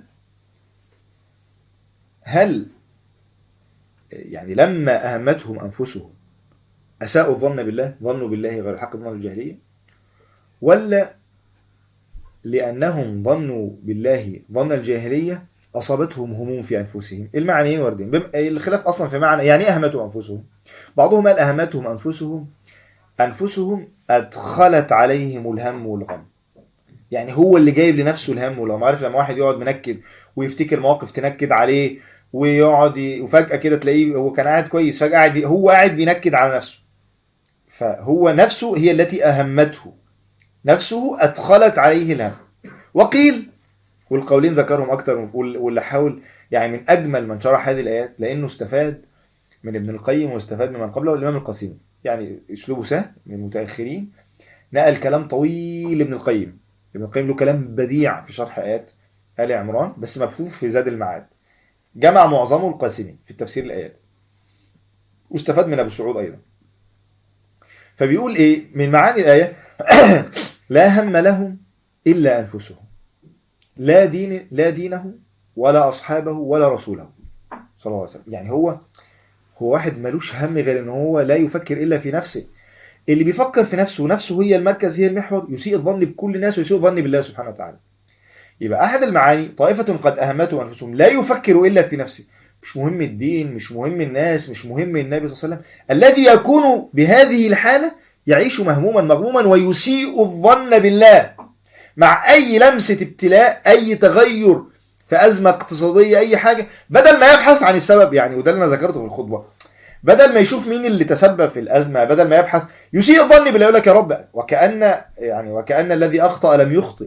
هل يعني لما أهمتهم أنفسهم أساءوا الظن بالله ظنوا بالله غير الحق ظن الجاهلية ولا لأنهم ظنوا بالله ظن الجاهلية أصابتهم هموم في أنفسهم المعنيين واردين بم- الخلاف أصلا في معنى يعني إيه أهمتهم أنفسهم بعضهم قال أهمتهم أنفسهم أنفسهم أدخلت عليهم الهم والغم يعني هو اللي جايب لنفسه الهم والغم عارف لما واحد يقعد منكد ويفتكر مواقف تنكد عليه ويقعد ي... وفجأة كده تلاقيه هو كان قاعد كويس فجأة قاعد هو قاعد بينكد على نفسه فهو نفسه هي التي أهمته نفسه أدخلت عليه الهم وقيل والقولين ذكرهم أكتر وال- واللي حاول يعني من أجمل من شرح هذه الآيات لأنه استفاد من ابن القيم واستفاد من من قبله الإمام القاسمي يعني أسلوبه سهل من المتأخرين نقل كلام طويل ابن القيم ابن القيم له كلام بديع في شرح آيات آل عمران بس مبثوث في زاد المعاد جمع معظمه القاسمي في تفسير الآيات واستفاد من أبو سعود أيضا فبيقول إيه من معاني الآية لا هم لهم إلا أنفسهم لا دين لا دينه ولا اصحابه ولا رسوله صلى الله عليه وسلم يعني هو هو واحد ملوش هم غير ان هو لا يفكر الا في نفسه اللي بيفكر في نفسه ونفسه هي المركز هي المحور يسيء الظن بكل الناس ويسيء الظن بالله سبحانه وتعالى يبقى احد المعاني طائفه قد اهمتهم انفسهم لا يفكر الا في نفسه مش مهم الدين مش مهم الناس مش مهم النبي صلى الله عليه وسلم الذي يكون بهذه الحاله يعيش مهموما مغموما ويسيء الظن بالله مع اي لمسه ابتلاء اي تغير في ازمه اقتصاديه اي حاجه بدل ما يبحث عن السبب يعني وده اللي انا ذكرته في الخطبه بدل ما يشوف مين اللي تسبب في الازمه بدل ما يبحث يسيء الظن بالله يقول لك يا رب وكان يعني وكان الذي اخطا لم يخطئ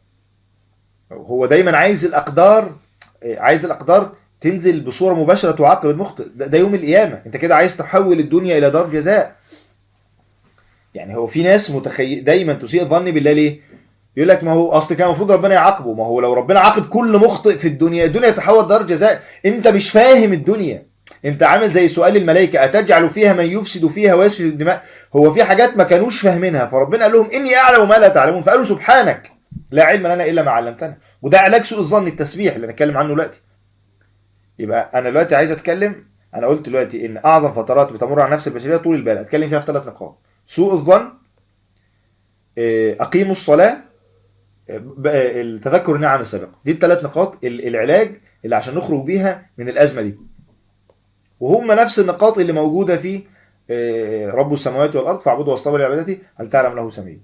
هو دايما عايز الاقدار عايز الاقدار تنزل بصوره مباشره تعاقب المخطئ ده, ده يوم القيامه انت كده عايز تحول الدنيا الى دار جزاء يعني هو في ناس متخيل دايما تسيء الظن بالله ليه يقول لك ما هو اصل كان المفروض ربنا يعاقبه ما هو لو ربنا عاقب كل مخطئ في الدنيا الدنيا تتحول دار جزاء انت مش فاهم الدنيا انت عامل زي سؤال الملائكه اتجعل فيها من يفسد فيها ويسفك الدماء هو في حاجات ما كانوش فاهمينها فربنا قال لهم اني اعلم ما لا تعلمون فقالوا سبحانك لا علم لنا الا ما علمتنا وده علاج سوء الظن التسبيح اللي هنتكلم عنه دلوقتي يبقى انا دلوقتي عايز اتكلم انا قلت دلوقتي ان اعظم فترات بتمر على نفس البشريه طول البال اتكلم فيها في ثلاث نقاط سوء الظن اقيموا الصلاه التذكر النعم السابقه دي الثلاث نقاط العلاج اللي عشان نخرج بيها من الازمه دي وهم نفس النقاط اللي موجوده في رب السماوات والارض فاعبدوا واصطبروا لعبادته هل تعلم له سميع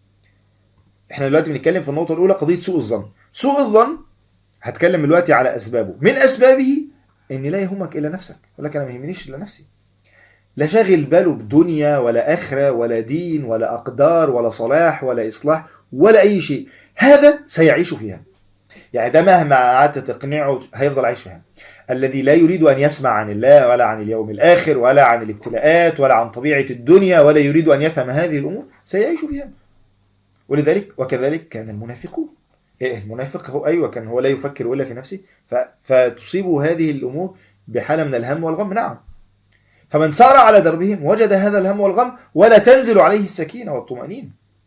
احنا دلوقتي بنتكلم في النقطه الاولى قضيه سوء الظن سوء الظن هتكلم دلوقتي على اسبابه من اسبابه ان لا يهمك الا نفسك يقول لك انا ما يهمنيش الا نفسي لا شاغل باله بدنيا ولا اخره ولا دين ولا اقدار ولا صلاح ولا اصلاح ولا اي شيء هذا سيعيش فيها يعني ده مهما قعدت تقنعه هيفضل عايش فيها الذي لا يريد ان يسمع عن الله ولا عن اليوم الاخر ولا عن الابتلاءات ولا عن طبيعه الدنيا ولا يريد ان يفهم هذه الامور سيعيش فيها ولذلك وكذلك كان المنافقون المنافق هو ايوه كان هو لا يفكر الا في نفسه فتصيبه هذه الامور بحاله من الهم والغم نعم فمن سار على دربهم وجد هذا الهم والغم ولا تنزل عليه السكينه والطمانينه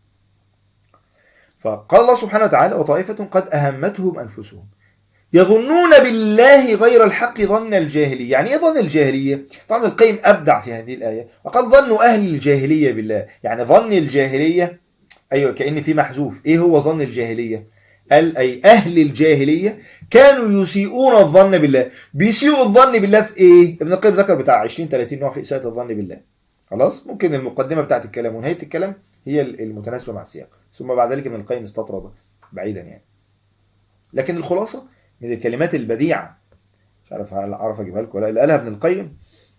فقال الله سبحانه وتعالى وطائفة قد أهمتهم أنفسهم يظنون بالله غير الحق ظن الجاهلية يعني ايه ظن الجاهلية طبعا القيم أبدع في هذه الآية وقال ظن أهل الجاهلية بالله يعني ظن الجاهلية أيوة كأن في محذوف إيه هو ظن الجاهلية قال أي أهل الجاهلية كانوا يسيئون الظن بالله بيسيئوا الظن بالله في إيه ابن القيم ذكر بتاع 20 30 نوع في إساءة الظن بالله خلاص ممكن المقدمة بتاعت الكلام ونهاية الكلام هي المتناسبة مع السياق ثم بعد ذلك ابن القيم استطرد بعيدا يعني لكن الخلاصة من الكلمات البديعة مش عارف اعرف اجيبها لكم ولا اللي قالها ابن القيم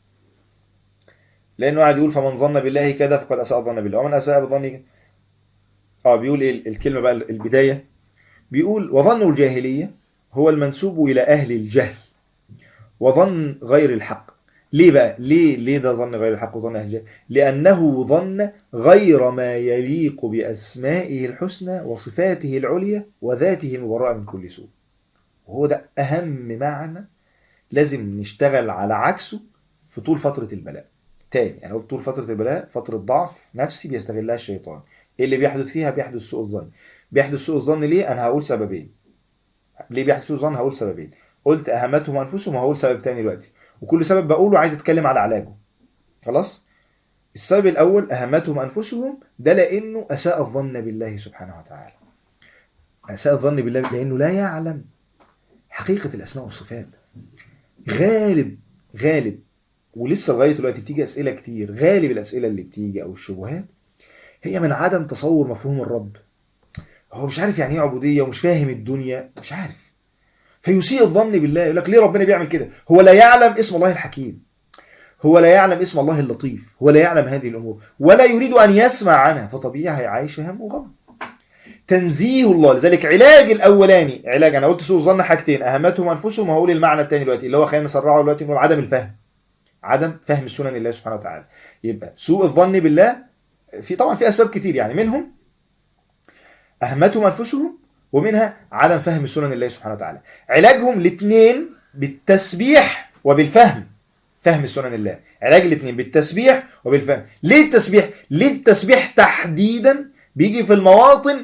لانه قاعد يقول فمن ظن بالله كذا فقد اساء الظن بالله ومن اساء بظنه اه بيقول ايه الكلمه بقى البدايه بيقول وظن الجاهليه هو المنسوب الى اهل الجهل وظن غير الحق ليه بقى ليه ليه ده ظن غير الحق وظن اهل الجهل لانه ظن غير ما يليق باسمائه الحسنى وصفاته العليا وذاته المبرأة من كل سوء وهو ده اهم معنى لازم نشتغل على عكسه في طول فتره البلاء تاني يعني طول فتره البلاء فتره ضعف نفسي بيستغلها الشيطان ايه اللي بيحدث فيها بيحدث سوء الظن بيحدث سوء الظن ليه انا هقول سببين ليه بيحدث سوء الظن هقول سببين قلت اهمتهم انفسهم وهقول سبب تاني دلوقتي وكل سبب بقوله عايز اتكلم على علاجه خلاص السبب الاول اهمتهم انفسهم ده لانه اساء الظن بالله سبحانه وتعالى اساء الظن بالله لانه لا يعلم حقيقه الاسماء والصفات غالب غالب ولسه لغايه دلوقتي بتيجي اسئله كتير غالب الاسئله اللي بتيجي او الشبهات هي من عدم تصور مفهوم الرب هو مش عارف يعني ايه عبوديه ومش فاهم الدنيا مش عارف فيسيء الظن بالله يقول لك ليه ربنا بيعمل كده هو لا يعلم اسم الله الحكيم هو لا يعلم اسم الله اللطيف هو لا يعلم هذه الامور ولا يريد ان يسمع عنها فطبيعي هيعيش في هم وغم تنزيه الله لذلك علاج الاولاني علاج انا قلت سوء الظن حاجتين اهمتهم انفسهم وهقول المعنى الثاني دلوقتي اللي هو خلينا نسرعه دلوقتي نقول عدم الفهم عدم فهم سنن الله سبحانه وتعالى يبقى سوء الظن بالله في طبعا في اسباب كتير يعني منهم اهمتهم انفسهم ومنها عدم فهم سنن الله سبحانه وتعالى علاجهم الاثنين بالتسبيح وبالفهم فهم سنن الله علاج الاثنين بالتسبيح وبالفهم ليه التسبيح ليه التسبيح تحديدا بيجي في المواطن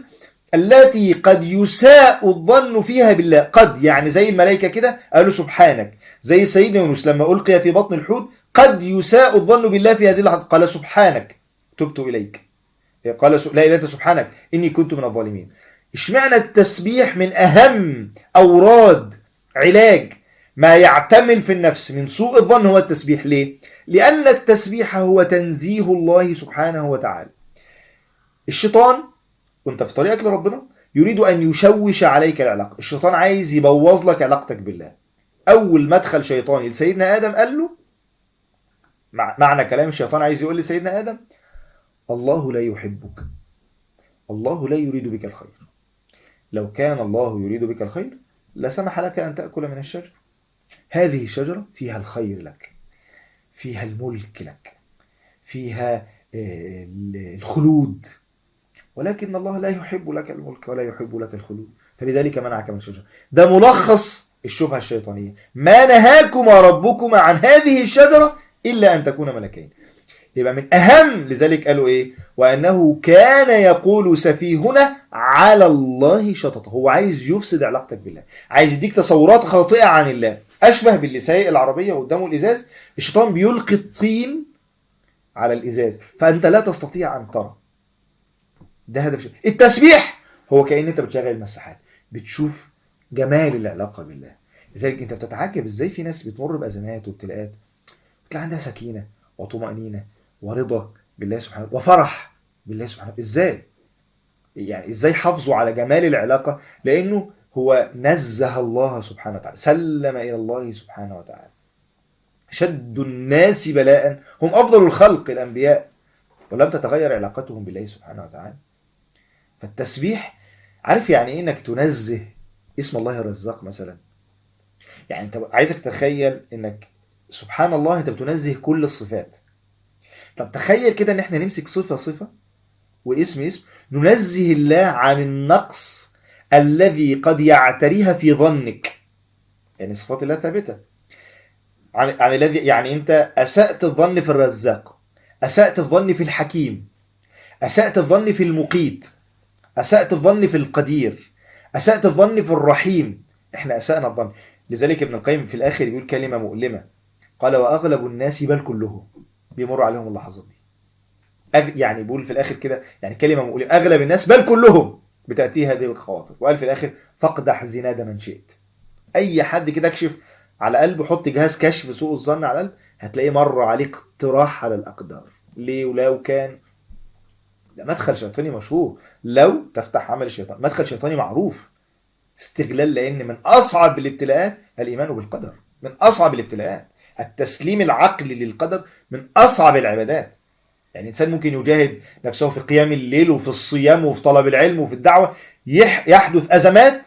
التي قد يساء الظن فيها بالله قد يعني زي الملائكة كده قالوا سبحانك زي سيدنا يونس لما ألقي في بطن الحوت قد يساء الظن بالله في هذه اللحظة قال سبحانك تبت إليك قال س- لا إله إلا أنت سبحانك إني كنت من الظالمين اشمعنى التسبيح من أهم أوراد علاج ما يعتمل في النفس من سوء الظن هو التسبيح ليه؟ لأن التسبيح هو تنزيه الله سبحانه وتعالى الشيطان وانت في طريقك لربنا يريد أن يشوش عليك العلاقة الشيطان عايز يبوظ لك علاقتك بالله أول مدخل شيطاني لسيدنا آدم قال له مع معنى كلام الشيطان عايز يقول لسيدنا آدم الله لا يحبك الله لا يريد بك الخير لو كان الله يريد بك الخير لسمح لك أن تأكل من الشجر هذه الشجرة فيها الخير لك فيها الملك لك فيها آه، الخلود ولكن الله لا يحب لك الملك ولا يحب لك الخلود فلذلك منعك من الشجرة ده ملخص الشبهة الشيطانية ما نهاكما ربكما عن هذه الشجرة إلا أن تكون ملكين يبقى من أهم لذلك قالوا إيه وأنه كان يقول سفيهنا على الله شطط هو عايز يفسد علاقتك بالله عايز يديك تصورات خاطئة عن الله أشبه باللي سايق العربية قدامه الإزاز الشيطان بيلقي الطين على الإزاز فأنت لا تستطيع أن ترى ده هدف الشيطان. التسبيح هو كأن أنت بتشغل المساحات بتشوف جمال العلاقة بالله لذلك أنت بتتعجب إزاي في ناس بتمر بأزمات وابتلاءات بتلاقي عندها سكينة وطمأنينة ورضا بالله سبحانه وفرح بالله سبحانه ازاي يعني ازاي حافظوا على جمال العلاقة لانه هو نزه الله سبحانه وتعالى سلم الى الله سبحانه وتعالى شد الناس بلاء هم افضل الخلق الانبياء ولم تتغير علاقتهم بالله سبحانه وتعالى فالتسبيح عارف يعني ايه انك تنزه اسم الله الرزاق مثلا يعني انت عايزك تتخيل انك سبحان الله انت بتنزه كل الصفات طب تخيل كده ان احنا نمسك صفة صفة واسم اسم ننزه الله عن النقص الذي قد يعتريها في ظنك يعني صفات الله ثابتة عن, عن الذي يعني انت اسأت الظن في الرزاق اسأت الظن في الحكيم اسأت الظن في المقيت اسأت الظن في القدير اسأت الظن في الرحيم احنا اسأنا الظن لذلك ابن القيم في الاخر يقول كلمة مؤلمة قال واغلب الناس بل كلهم بيمر عليهم اللحظات دي أغ... يعني بيقول في الاخر كده يعني كلمه مؤلمه اغلب الناس بل كلهم بتاتي هذه الخواطر وقال في الاخر فاقدح زناد من شئت اي حد كده اكشف على قلبه حط جهاز كشف سوء الظن على القلب هتلاقيه مر عليه اقتراح على الاقدار ليه ولو كان ده مدخل شيطاني مشهور لو تفتح عمل الشيطان مدخل شيطاني معروف استغلال لان من اصعب الابتلاءات الايمان بالقدر من اصعب الابتلاءات التسليم العقلي للقدر من اصعب العبادات يعني الانسان ممكن يجاهد نفسه في قيام الليل وفي الصيام وفي طلب العلم وفي الدعوه يح يحدث ازمات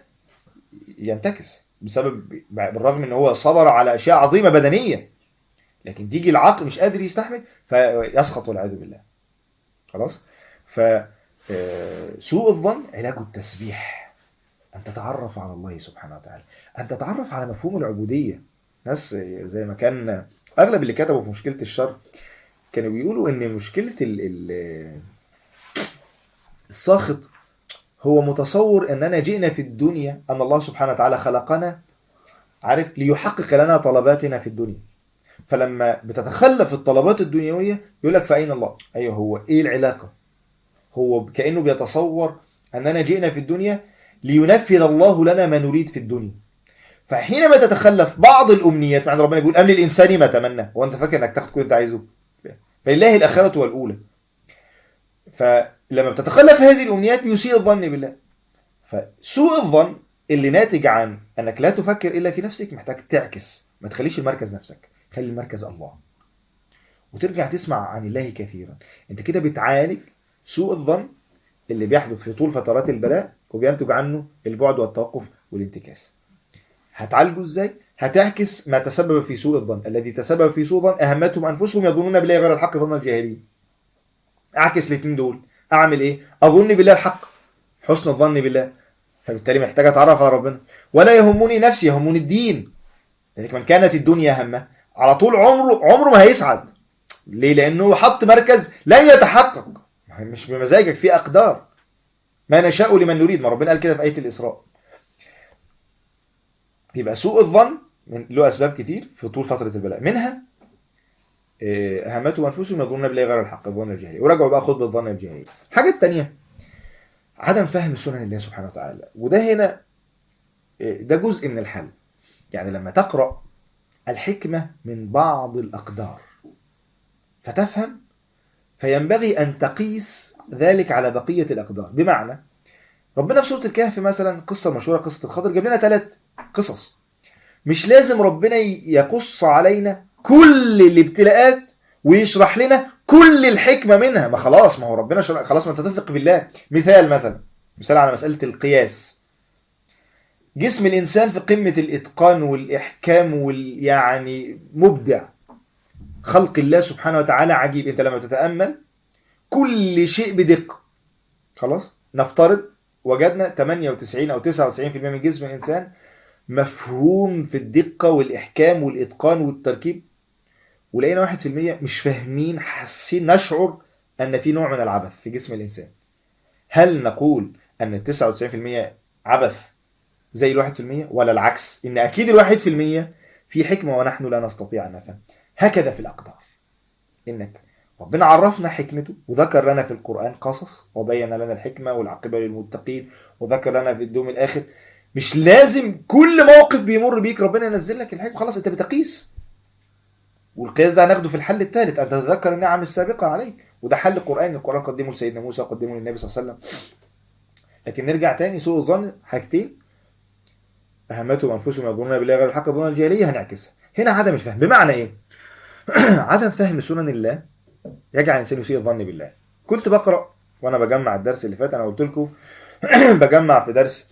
ينتكس بسبب بالرغم ان هو صبر على اشياء عظيمه بدنيه لكن تيجي العقل مش قادر يستحمل فيسخط والعياذ بالله خلاص ف سوء الظن علاجه التسبيح ان تتعرف على الله سبحانه وتعالى ان تتعرف على مفهوم العبوديه ناس زي ما كان اغلب اللي كتبوا في مشكله الشر كانوا بيقولوا ان مشكله ال ال الساخط هو متصور اننا جئنا في الدنيا ان الله سبحانه وتعالى خلقنا عارف ليحقق لنا طلباتنا في الدنيا فلما بتتخلف الطلبات الدنيويه يقول لك فاين الله ايوه هو ايه العلاقه هو كانه بيتصور اننا جئنا في الدنيا لينفذ الله لنا ما نريد في الدنيا فحينما تتخلف بعض الامنيات مع ان ربنا يقول ام للانسان ما تمنى هو انت فاكر انك تاخد كل اللي انت عايزه فلله الاخره والاولى فلما بتتخلف هذه الامنيات بيسيء الظن بالله فسوء الظن اللي ناتج عن انك لا تفكر الا في نفسك محتاج تعكس ما تخليش المركز نفسك خلي المركز الله وترجع تسمع عن الله كثيرا انت كده بتعالج سوء الظن اللي بيحدث في طول فترات البلاء وبينتج عنه البعد والتوقف والانتكاس هتعالجه ازاي هتعكس ما تسبب في سوء الظن الذي تسبب في سوء الظن اهمتهم انفسهم يظنون بالله غير الحق ظن الجاهلين اعكس الاثنين دول اعمل ايه اظن بالله الحق حسن الظن بالله فبالتالي محتاج اتعرف على ربنا ولا يهمني نفسي يهمني الدين لذلك من كانت الدنيا همه على طول عمره عمره ما هيسعد ليه لانه حط مركز لن يتحقق مش بمزاجك في اقدار ما نشاء لمن نريد ما ربنا قال كده في آية الإسراء يبقى سوء الظن من له أسباب كتير في طول فترة البلاء منها إيه، هامته أنفسهم يظنون بالله غير الحق الظن الجاهلي وراجعوا بقى خطبة الظن الجاهلي الحاجة التانية عدم فهم سنن الله سبحانه وتعالى وده هنا إيه، ده جزء من الحل يعني لما تقرأ الحكمة من بعض الأقدار فتفهم فينبغي أن تقيس ذلك على بقية الأقدار بمعنى ربنا في سورة الكهف مثلا قصة مشهورة قصة الخضر جاب لنا ثلاث قصص مش لازم ربنا يقص علينا كل الابتلاءات ويشرح لنا كل الحكمة منها ما خلاص ما هو ربنا شرح خلاص ما انت تثق بالله مثال مثلا مثال على مسألة القياس جسم الإنسان في قمة الإتقان والإحكام وال يعني مبدع خلق الله سبحانه وتعالى عجيب انت لما تتأمل كل شيء بدقة خلاص نفترض وجدنا 98 أو 99% من جسم الإنسان مفهوم في الدقة والإحكام والإتقان والتركيب ولقينا 1% مش فاهمين حاسين نشعر أن في نوع من العبث في جسم الإنسان هل نقول أن ال 99% عبث زي الواحد في المية ولا العكس إن أكيد الواحد في المية في حكمة ونحن لا نستطيع أن نفهم هكذا في الأقدار إنك ربنا عرفنا حكمته وذكر لنا في القرآن قصص وبين لنا الحكمة والعاقبة للمتقين وذكر لنا في الدوم الآخر مش لازم كل موقف بيمر بيك ربنا ينزل لك الحكمة خلاص أنت بتقيس والقياس ده هناخده في الحل الثالث أن تتذكر النعم السابقة عليك وده حل القرآن القرآن قدمه لسيدنا موسى وقدمه للنبي صلى الله عليه وسلم لكن نرجع تاني سوء الظن حاجتين أهمتهم أنفسهم يظنون بالله غير الحق ظن الجاهلية هنعكسها هنا عدم الفهم بمعنى إيه؟ عدم فهم سنن الله يجعل الإنسان يسيء الظن بالله كنت بقرأ وأنا بجمع الدرس اللي فات أنا قلت لكم بجمع في درس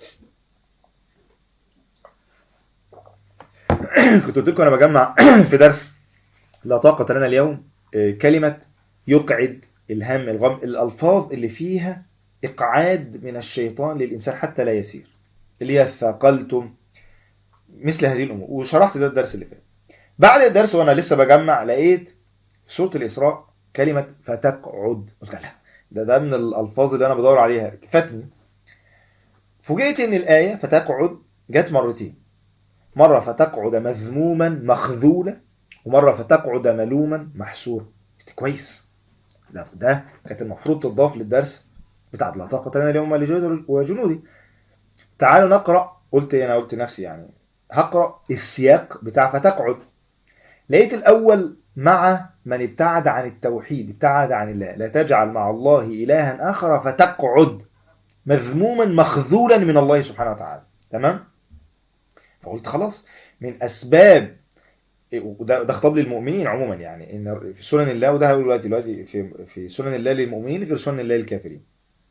كنت قلت لكم أنا بجمع في درس لا طاقة لنا اليوم كلمة يقعد الهم الغم الألفاظ اللي فيها إقعاد من الشيطان للإنسان حتى لا يسير اللي هي ثقلتم مثل هذه الأمور وشرحت ده الدرس اللي فات بعد الدرس وأنا لسه بجمع لقيت في سورة الإسراء كلمة فتقعد قلت لا ده ده من الألفاظ اللي أنا بدور عليها فاتني فوجئت إن الآية فتقعد جت مرتين مرة فتقعد مذموما مخذولا ومرة فتقعد ملوما محسورا كويس لا ده كانت المفروض تضاف للدرس بتاعت لا طاقة لنا اليوم لجهد وجنودي تعالوا نقرأ قلت أنا قلت نفسي يعني هقرأ السياق بتاع فتقعد لقيت الأول مع من ابتعد عن التوحيد ابتعد عن الله لا تجعل مع الله إلها آخر فتقعد مذموما مخذولا من الله سبحانه وتعالى تمام فقلت خلاص من أسباب وده ده خطاب للمؤمنين عموما يعني ان في سنن الله وده هقول دلوقتي دلوقتي في في سنن الله للمؤمنين غير سنن الله للكافرين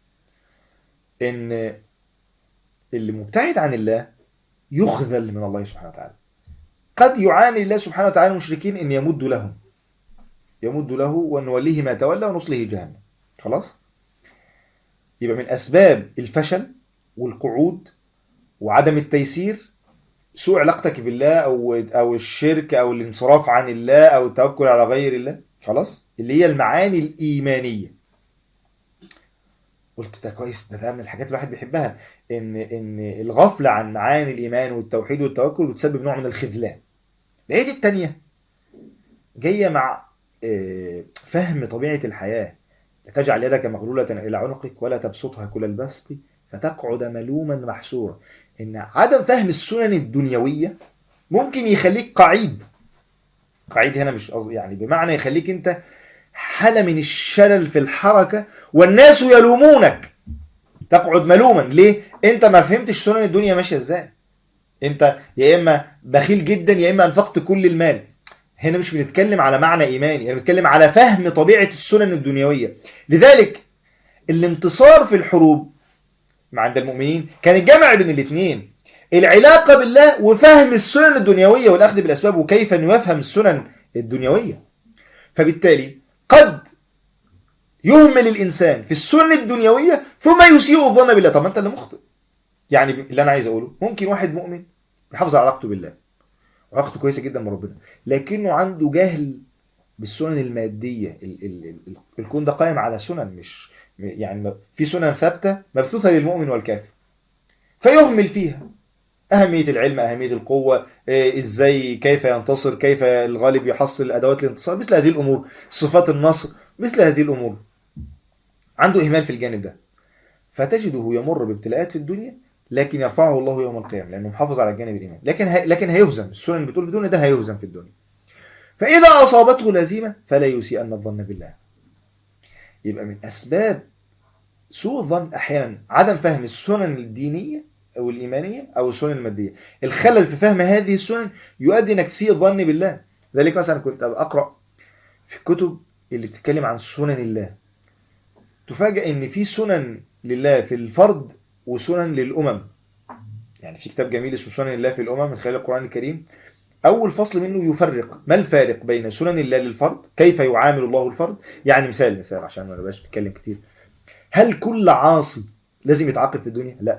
ان اللي مبتعد عن الله يخذل من الله سبحانه وتعالى قد يعامل الله سبحانه وتعالى المشركين ان يمد لهم يمد له ونوليه ما تولى ونصله جهنم خلاص يبقى من اسباب الفشل والقعود وعدم التيسير سوء علاقتك بالله او او الشرك او الانصراف عن الله او التوكل على غير الله خلاص اللي هي المعاني الايمانيه قلت ده كويس ده, ده من الحاجات الواحد بيحبها ان ان الغفله عن معاني الايمان والتوحيد والتوكل بتسبب نوع من الخذلان لقيت التانية جايه مع فهم طبيعه الحياه لا تجعل يدك مغلوله الى عنقك ولا تبسطها كل البسط فتقعد ملوما محسورا ان عدم فهم السنن الدنيويه ممكن يخليك قعيد قعيد هنا مش قصدي يعني بمعنى يخليك انت حالة من الشلل في الحركة والناس يلومونك تقعد ملوما ليه انت ما فهمتش سنن الدنيا ماشية ازاي انت يا اما بخيل جدا يا اما انفقت كل المال هنا مش بنتكلم على معنى ايماني يعني بنتكلم على فهم طبيعة السنن الدنيوية لذلك الانتصار في الحروب مع عند المؤمنين كان الجمع بين الاثنين العلاقة بالله وفهم السنن الدنيوية والأخذ بالأسباب وكيف يفهم السنن الدنيوية فبالتالي قد يهمل الإنسان في السنن الدنيوية ثم يسيء الظن بالله طب ما أنت اللي مخطئ يعني اللي أنا عايز أقوله ممكن واحد مؤمن يحافظ على علاقته بالله وعلاقته كويسة جدا بربنا لكنه عنده جهل بالسنن المادية ال ال ال الكون ده قائم على سنن مش يعني في سنن ثابتة مبثوثة للمؤمن والكافر فيهمل فيها أهمية العلم أهمية القوة إيه، إزاي كيف ينتصر كيف الغالب يحصل أدوات الانتصار مثل هذه الأمور صفات النصر مثل هذه الأمور عنده إهمال في الجانب ده فتجده يمر بابتلاءات في الدنيا لكن يرفعه الله يوم القيامة لأنه محافظ على الجانب الإيمان لكن هي لكن هيهزم السنن بتقول في الدنيا ده هيهزم في الدنيا فإذا أصابته لازمة فلا يسيئن الظن بالله يبقى من أسباب سوء الظن أحيانا عدم فهم السنن الدينية أو الإيمانية أو السنن المادية الخلل في فهم هذه السنن يؤدي إنك تسيء الظن بالله ذلك مثلا كنت أبقى أقرأ في الكتب اللي بتتكلم عن سنن الله تفاجأ إن في سنن لله في الفرد وسنن للأمم يعني في كتاب جميل اسمه سنن الله في الأمم من خلال القرآن الكريم أول فصل منه يفرق ما الفارق بين سنن الله للفرد كيف يعامل الله الفرد يعني مثال مثال عشان ما نبقاش بتكلم كتير هل كل عاصي لازم يتعاقب في الدنيا لا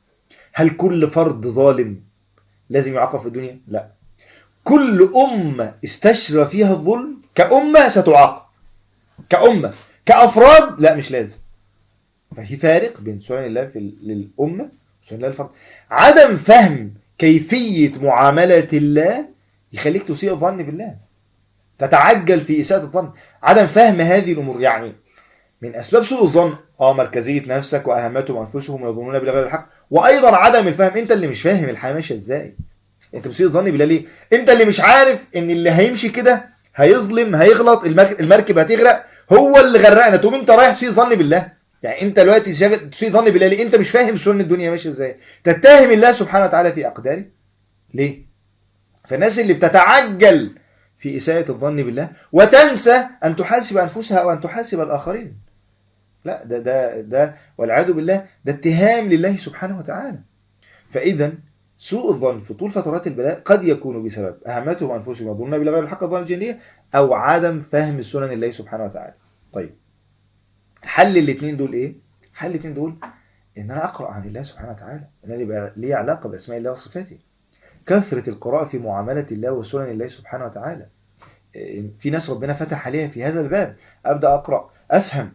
هل كل فرد ظالم لازم يعاقب في الدنيا لا كل أمة استشرى فيها الظلم كأمة ستعاقب كأمة كأفراد لا مش لازم ففي فارق بين سنن الله في ال- للأمة وسنن الله للفرد عدم فهم كيفية معاملة الله يخليك تسيء الظن بالله تتعجل في إساءة الظن عدم فهم هذه الأمور يعني من أسباب سوء الظن اه مركزية نفسك وأهمتهم أنفسهم ويظنون بغير الحق وأيضا عدم الفهم أنت اللي مش فاهم الحياة ماشية إزاي أنت بتسيء الظن بالله ليه أنت اللي مش عارف إن اللي هيمشي كده هيظلم هيغلط المرك- المركب هتغرق هو اللي غرقنا تقوم أنت رايح تسيء ظن بالله يعني انت دلوقتي شاغل- تسيء ظن بالله ليه انت مش فاهم سنن الدنيا ماشيه ازاي تتهم الله سبحانه وتعالى في اقداره ليه فالناس اللي بتتعجل في اساءه الظن بالله وتنسى ان تحاسب انفسها او ان تحاسب الاخرين لا ده ده ده والعياذ بالله ده اتهام لله سبحانه وتعالى فاذا سوء الظن في طول فترات البلاء قد يكون بسبب اهمتهم انفسهم يظنون بالغير الحق الظن الجنيه او عدم فهم سنن الله سبحانه وتعالى طيب حل الاثنين دول ايه حل الاثنين دول ان انا اقرا عن الله سبحانه وتعالى ان انا يبقى لي علاقه باسماء الله وصفاته كثره القراءه في معامله الله وسنن الله سبحانه وتعالى إيه، في ناس ربنا فتح عليها في هذا الباب ابدا اقرا افهم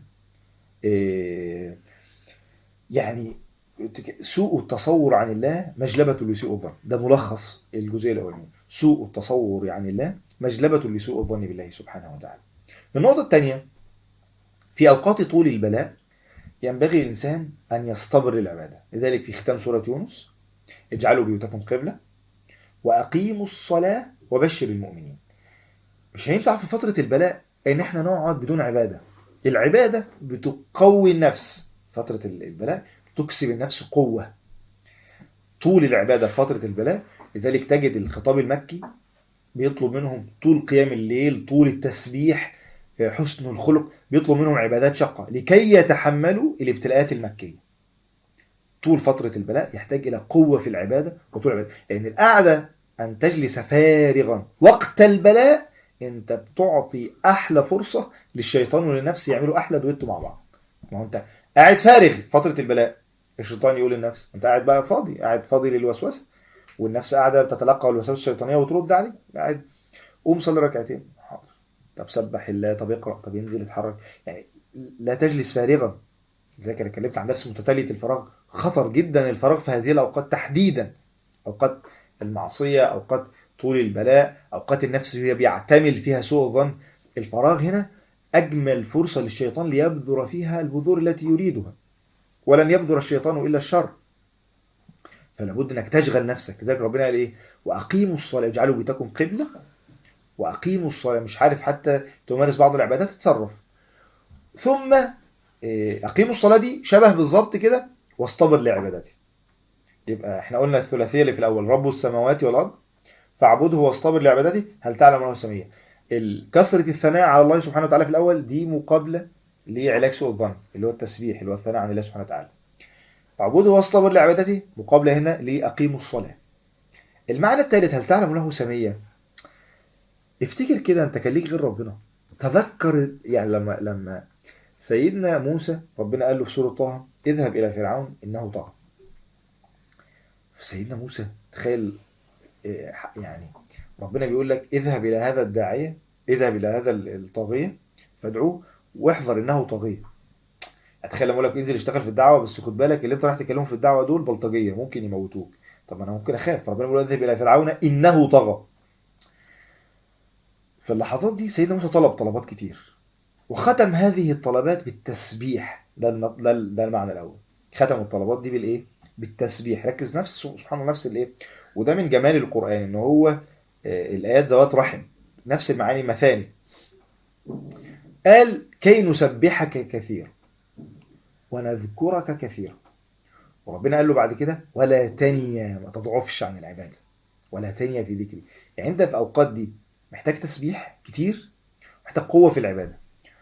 إيه، يعني سوء التصور عن الله مجلبة لسوء الظن ده ملخص الجزئية الأولانية سوء التصور عن الله مجلبة لسوء الظن بالله سبحانه وتعالى النقطة الثانية في أوقات طول البلاء ينبغي للإنسان أن يصطبر للعبادة لذلك في ختام سورة يونس اجعلوا بيوتكم قبلة وأقيموا الصلاة وبشر المؤمنين مش هينفع في فترة البلاء إن احنا نقعد بدون عبادة العبادة بتقوي النفس فترة البلاء تكسب النفس قوة طول العبادة في فترة البلاء لذلك تجد الخطاب المكي بيطلب منهم طول قيام الليل طول التسبيح حسن الخلق بيطلب منهم عبادات شقة لكي يتحملوا الابتلاءات المكية طول فترة البلاء يحتاج إلى قوة في العبادة وطول العبادة لأن القعدة أن تجلس فارغا وقت البلاء أنت بتعطي أحلى فرصة للشيطان وللنفس يعملوا أحلى دويتو مع بعض ما هو أنت قاعد فارغ فترة البلاء الشيطان يقول للنفس أنت قاعد بقى فاضي قاعد فاضي للوسوسة والنفس قاعدة بتتلقى الوسوسة الشيطانية وترد عليه قاعد قوم صلي ركعتين حاضر طب سبح الله طب اقرا طب ينزل اتحرك يعني لا تجلس فارغا لذلك انا اتكلمت عن درس متتاليه الفراغ خطر جدا الفراغ في هذه الاوقات تحديدا اوقات المعصيه اوقات طول البلاء اوقات النفس هي بيعتمل فيها سوء الظن الفراغ هنا اجمل فرصه للشيطان ليبذر فيها البذور التي يريدها ولن يبذر الشيطان الا الشر فلا بد انك تشغل نفسك لذلك ربنا قال ايه واقيموا الصلاه اجعلوا بيتكم قبله واقيموا الصلاه مش عارف حتى تمارس بعض العبادات تتصرف ثم إيه، اقيموا الصلاه دي شبه بالظبط كده واصطبر لعبادتي يبقى احنا قلنا الثلاثيه اللي في الاول رب السماوات والارض فاعبده واصطبر لعبادته هل تعلم انه سميع ال- كثره الثناء على الله سبحانه وتعالى في الاول دي مقابله لعلاج سوء الظن اللي هو التسبيح اللي هو الثناء عن الله سبحانه وتعالى اعبده واصطبر لعبادته مقابله هنا لاقيموا الصلاه المعنى الثالث هل تعلم له سميه افتكر كده انت كان ليك غير ربنا تذكر يعني لما لما سيدنا موسى ربنا قال له في سوره طه اذهب الى فرعون انه طغى فسيدنا موسى تخيل إيه، يعني ربنا بيقول لك اذهب الى هذا الداعيه اذهب الى هذا الطاغيه فادعوه واحذر انه طاغيه اتخيل لما اقول لك انزل اشتغل في الدعوه بس خد بالك اللي انت رايح تكلمهم في الدعوه دول بلطجيه ممكن يموتوك طب انا ممكن اخاف ربنا بيقول اذهب الى فرعون انه طغى في اللحظات دي سيدنا موسى طلب طلبات كتير وختم هذه الطلبات بالتسبيح ده الم- ده ال- ده المعنى الاول ختم الطلبات دي بالايه بالتسبيح ركز نفس سبحان الله نفس الايه وده من جمال القران ان هو آه، الايات ذوات رحم نفس المعاني مثاني قال كي نسبحك كثيرا ونذكرك كثيرا وربنا قال له بعد كده ولا تنيا ما تضعفش عن العباده ولا تنيا في ذكري يعني انت في اوقات دي محتاج تسبيح كتير محتاج قوه في العباده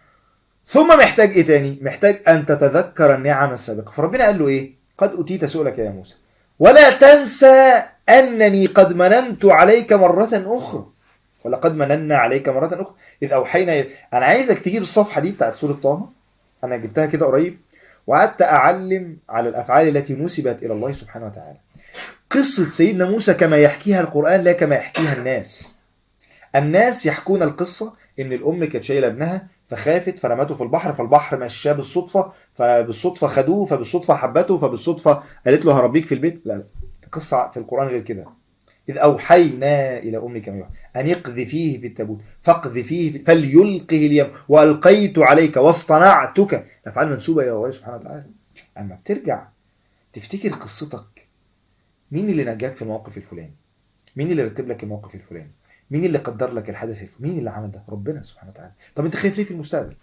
ثم محتاج ايه تاني محتاج ان تتذكر النعم السابقه فربنا قال له ايه قد اتيت سؤلك يا موسى ولا تنسى انني قد مننت عليك مره اخرى ولقد مننا عليك مرة أخرى إذ أوحينا إلى- أنا عايزك تجيب الصفحة دي بتاعت سورة طه أنا جبتها كده قريب وقعدت أعلم على الأفعال التي نسبت إلى الله سبحانه وتعالى قصة سيدنا موسى كما يحكيها القرآن لا كما يحكيها الناس الناس يحكون القصة إن الأم كانت شايلة ابنها فخافت فرمته في البحر فالبحر مشاه بالصدفة فبالصدفة خدوه فبالصدفة حبته فبالصدفة قالت له هربيك في البيت لا لا القصة في القرآن غير كده إذ أوحينا إلى أمك ما يوحى أن اقذفيه في التابوت فاقذفيه في فليلقه اليم وألقيت عليك واصطنعتك الأفعال منسوبة إلى الله سبحانه وتعالى أما بترجع تفتكر قصتك مين اللي نجاك في الموقف الفلاني مين اللي رتب لك الموقف الفلاني مين اللي قدر لك الحدث الفلاني مين اللي عمل ده ربنا سبحانه وتعالى طب انت خايف ليه في المستقبل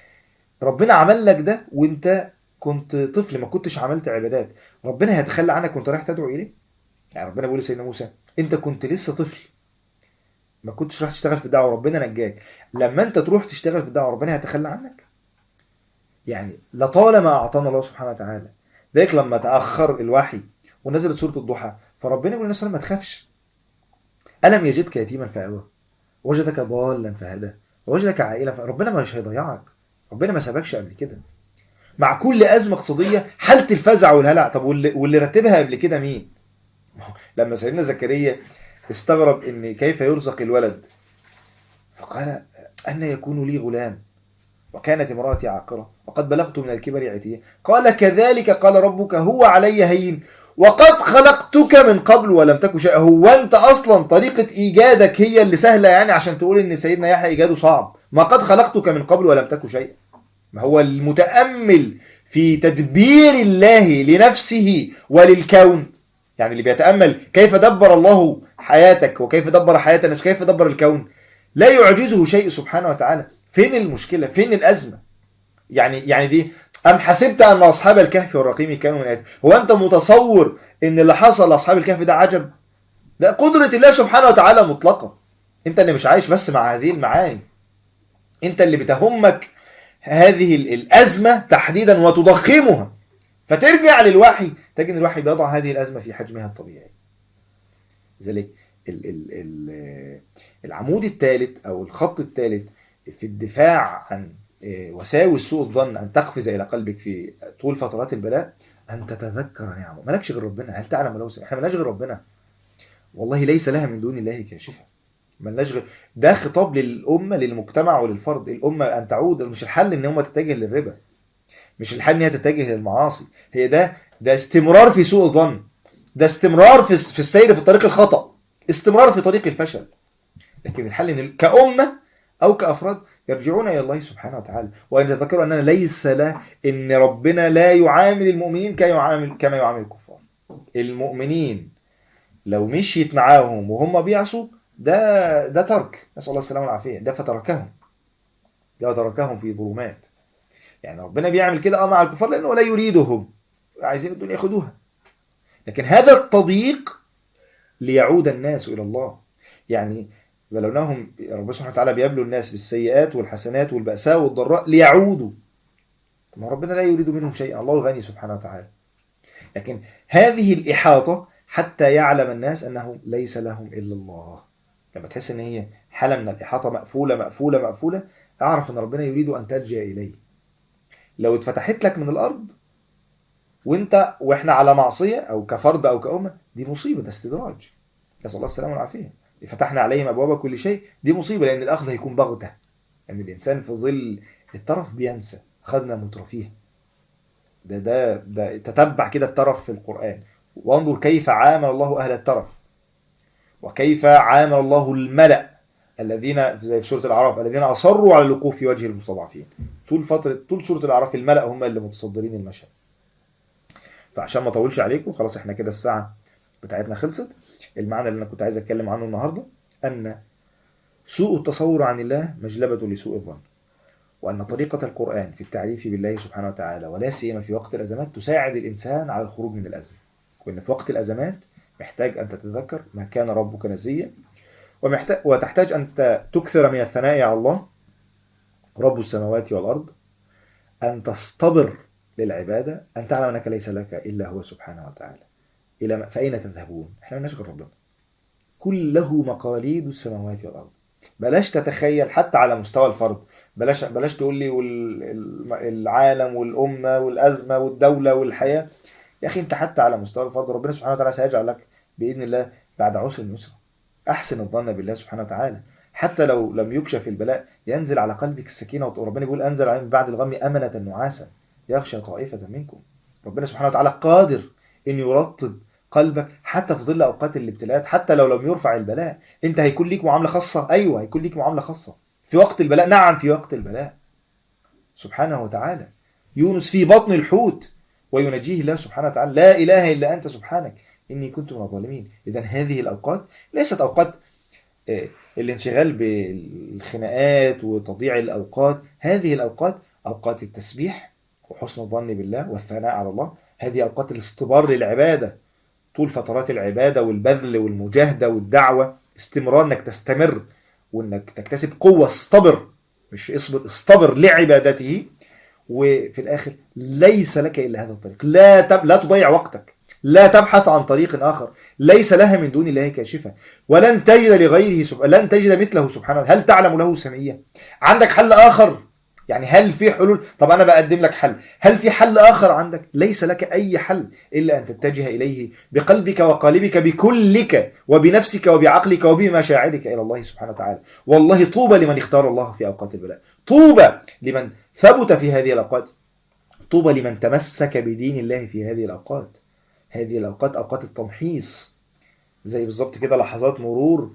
ربنا عمل لك ده وانت كنت طفل ما كنتش عملت عبادات ربنا هيتخلى عنك وانت رايح تدعو اليه يعني ربنا بيقول لسيدنا موسى انت كنت لسه طفل ما كنتش رايح تشتغل في الدعوه ربنا نجاك لما انت تروح تشتغل في الدعوه ربنا هيتخلى عنك يعني لطالما اعطانا الله سبحانه وتعالى ذلك لما تاخر الوحي ونزلت سوره الضحى فربنا يقول للنبي ما تخافش الم يجدك يتيما فاوى وجدك ضالا فهدى ووجدك عائلا فربنا مش هيضيعك ربنا ما سابكش قبل كده مع كل ازمه اقتصاديه حاله الفزع والهلع طب واللي, واللي رتبها قبل كده مين لما سيدنا زكريا استغرب ان كيف يرزق الولد فقال أن يكون لي غلام وكانت امرأتي عاقرة وقد بلغت من الكبر عتيا قال كذلك قال ربك هو علي هين وقد خلقتك من قبل ولم تك شيئا هو انت اصلا طريقة ايجادك هي اللي سهلة يعني عشان تقول ان سيدنا يحيى ايجاده صعب ما قد خلقتك من قبل ولم تك شيئا ما هو المتأمل في تدبير الله لنفسه وللكون يعني اللي بيتأمل كيف دبر الله حياتك وكيف دبر حياة الناس وكيف دبر الكون لا يعجزه شيء سبحانه وتعالى فين المشكلة فين الأزمة يعني يعني دي أم حسبت أن أصحاب الكهف والرقيم كانوا من آيات هو أنت متصور أن اللي حصل لأصحاب الكهف ده عجب ده قدرة الله سبحانه وتعالى مطلقة أنت اللي مش عايش بس مع هذه المعاني أنت اللي بتهمك هذه الأزمة تحديدا وتضخمها فترجع للوحي تجد الوحي بيضع هذه الأزمة في حجمها الطبيعي لذلك ال ال ال العمود الثالث أو الخط الثالث في الدفاع عن وساوس سوء الظن أن تقفز إلى قلبك في طول فترات البلاء أن تتذكر نعمه مالكش غير ربنا هل تعلم لو احنا مالناش غير ربنا والله ليس لها من دون الله كاشفة مالناش غير ده خطاب للأمة للمجتمع وللفرد الأمة أن تعود مش الحل إن هم تتجه للربا مش الحل إن هي تتجه للمعاصي هي ده ده استمرار في سوء الظن ده استمرار في في السير في طريق الخطأ استمرار في طريق الفشل لكن الحل إن كأمة أو كأفراد يرجعون إلى الله سبحانه وتعالى وأن يتذكروا أننا ليس لا إن ربنا لا يعامل المؤمنين كما يعامل كما يعامل الكفار المؤمنين لو مشيت معاهم وهم بيعصوا ده ده ترك نسأل الله السلامة والعافية ده فتركهم ده تركهم في ظلمات يعني ربنا بيعمل كده اه مع الكفار لأنه لا يريدهم عايزين الدنيا ياخدوها لكن هذا التضييق ليعود الناس إلى الله يعني بلوناهم ربنا سبحانه وتعالى بيبلو الناس بالسيئات والحسنات والبأساء والضراء ليعودوا ما ربنا لا يريد منهم شيئا الله الغني سبحانه وتعالى لكن هذه الإحاطة حتى يعلم الناس أنه ليس لهم إلا الله لما تحس ان هي حالة من الإحاطة مقفولة مقفولة مقفولة اعرف ان ربنا يريد أن تلجأ إليه لو اتفتحت لك من الأرض وانت واحنا على معصية أو كفرد أو كأمة دي مصيبة ده استدراج نسأل الله السلامة والعافية فتحنا عليهم أبواب كل شيء دي مصيبة لأن الأخذ هيكون بغتة يعني الإنسان في ظل الطرف بينسى أخذنا مترفيه ده ده ده تتبع كده الترف في القرآن وانظر كيف عامل الله أهل الترف وكيف عامل الله الملأ الذين زي في سورة الأعراف الذين أصروا على الوقوف في وجه المستضعفين طول فترة طول سورة الأعراف الملأ هم اللي متصدرين المشهد فعشان ما اطولش عليكم خلاص احنا كده الساعة بتاعتنا خلصت المعنى اللي انا كنت عايز اتكلم عنه النهارده ان سوء التصور عن الله مجلبة لسوء الظن وأن طريقة القرآن في التعريف بالله سبحانه وتعالى ولا سيما في وقت الأزمات تساعد الإنسان على الخروج من الأزمة وأن في وقت الأزمات محتاج أن تتذكر ما كان ربك نسيا ومحتاج وتحتاج أن تكثر من الثناء على الله رب السماوات والأرض أن تصطبر للعبادة أن تعلم أنك ليس لك إلا هو سبحانه وتعالى إلى ما فأين تذهبون؟ إحنا نشغل ربنا كل له مقاليد السماوات والأرض بلاش تتخيل حتى على مستوى الفرد بلاش بلاش تقول لي والعالم والأمة والأزمة والدولة والحياة يا أخي أنت حتى على مستوى الفرد ربنا سبحانه وتعالى سيجعل لك بإذن الله بعد عسر يسرا أحسن الظن بالله سبحانه وتعالى حتى لو لم يكشف البلاء ينزل على قلبك السكينة وربنا يقول أنزل عليهم بعد الغم أمنة نعاسا يخشى طائفة منكم ربنا سبحانه وتعالى قادر أن يرطب قلبك حتى في ظل اوقات الابتلاءات حتى لو لم يرفع البلاء انت هيكون ليك معامله خاصه ايوه هيكون ليك معامله خاصه في وقت البلاء نعم في وقت البلاء سبحانه وتعالى يونس في بطن الحوت وينجيه الله سبحانه وتعالى لا اله الا انت سبحانك اني كنت من الظالمين اذا هذه الاوقات ليست اوقات الانشغال بالخناقات وتضييع الاوقات هذه الاوقات اوقات التسبيح وحسن الظن بالله والثناء على الله هذه اوقات الاستبار للعباده طول فترات العبادة والبذل والمجاهدة والدعوة استمرار انك تستمر وانك تكتسب قوة استبر مش اصبر استبر لعبادته وفي الاخر ليس لك الا هذا الطريق لا تب... لا تضيع وقتك لا تبحث عن طريق اخر ليس لها من دون الله كاشفه ولن تجد لغيره سب... لن تجد مثله سبحانه هل تعلم له سميه عندك حل اخر يعني هل في حلول طب انا بقدم لك حل هل في حل اخر عندك ليس لك اي حل الا ان تتجه اليه بقلبك وقالبك بكلك وبنفسك وبعقلك وبمشاعرك الى الله سبحانه وتعالى والله طوبى لمن اختار الله في اوقات البلاء طوبى لمن ثبت في هذه الاوقات طوبى لمن تمسك بدين الله في هذه الاوقات هذه الاوقات اوقات التمحيص زي بالظبط كده لحظات مرور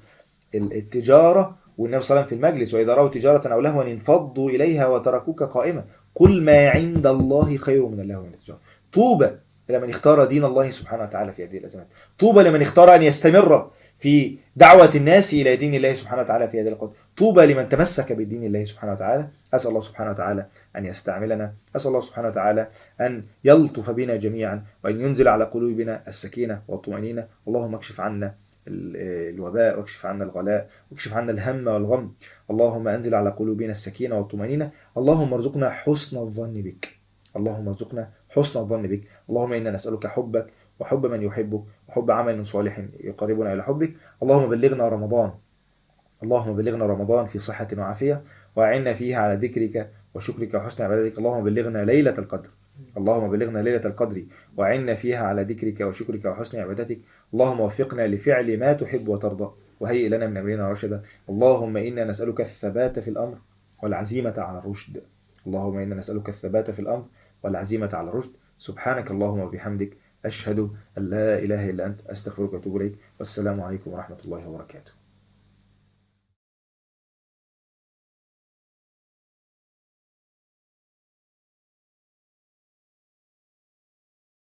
التجاره والنبي صلى الله عليه وسلم في المجلس وإذا رأوا تجارة أو لهوا انفضوا إليها وتركوك قائمة قل ما عند الله خير من اللهو من التجارة طوبى لمن اختار دين الله سبحانه وتعالى في هذه الأزمات طوبى لمن اختار أن يستمر في دعوة الناس إلى دين الله سبحانه وتعالى في هذه الأوقات طوبى لمن تمسك بدين الله سبحانه وتعالى أسأل الله سبحانه وتعالى أن يستعملنا أسأل الله سبحانه وتعالى أن يلطف بنا جميعا وأن ينزل على قلوبنا السكينة والطمأنينة اللهم اكشف عنا الوباء واكشف عنا الغلاء واكشف عنا الهم والغم اللهم انزل على قلوبنا السكينه والطمانينه اللهم ارزقنا حسن الظن بك اللهم ارزقنا حسن الظن بك اللهم انا نسالك حبك وحب من يحبك وحب عمل صالح يقربنا الى حبك اللهم بلغنا رمضان اللهم بلغنا رمضان في صحه وعافيه واعنا فيها على ذكرك وشكرك وحسن عبادتك اللهم بلغنا ليله القدر اللهم بلغنا ليلة القدر وعنا فيها على ذكرك وشكرك وحسن عبادتك اللهم وفقنا لفعل ما تحب وترضى وهيئ لنا من أمرنا رشدا اللهم إنا نسألك الثبات في الأمر والعزيمة على الرشد اللهم إنا نسألك الثبات في الأمر والعزيمة على الرشد سبحانك اللهم وبحمدك أشهد أن لا إله إلا أنت أستغفرك وأتوب إليك والسلام عليكم ورحمة الله وبركاته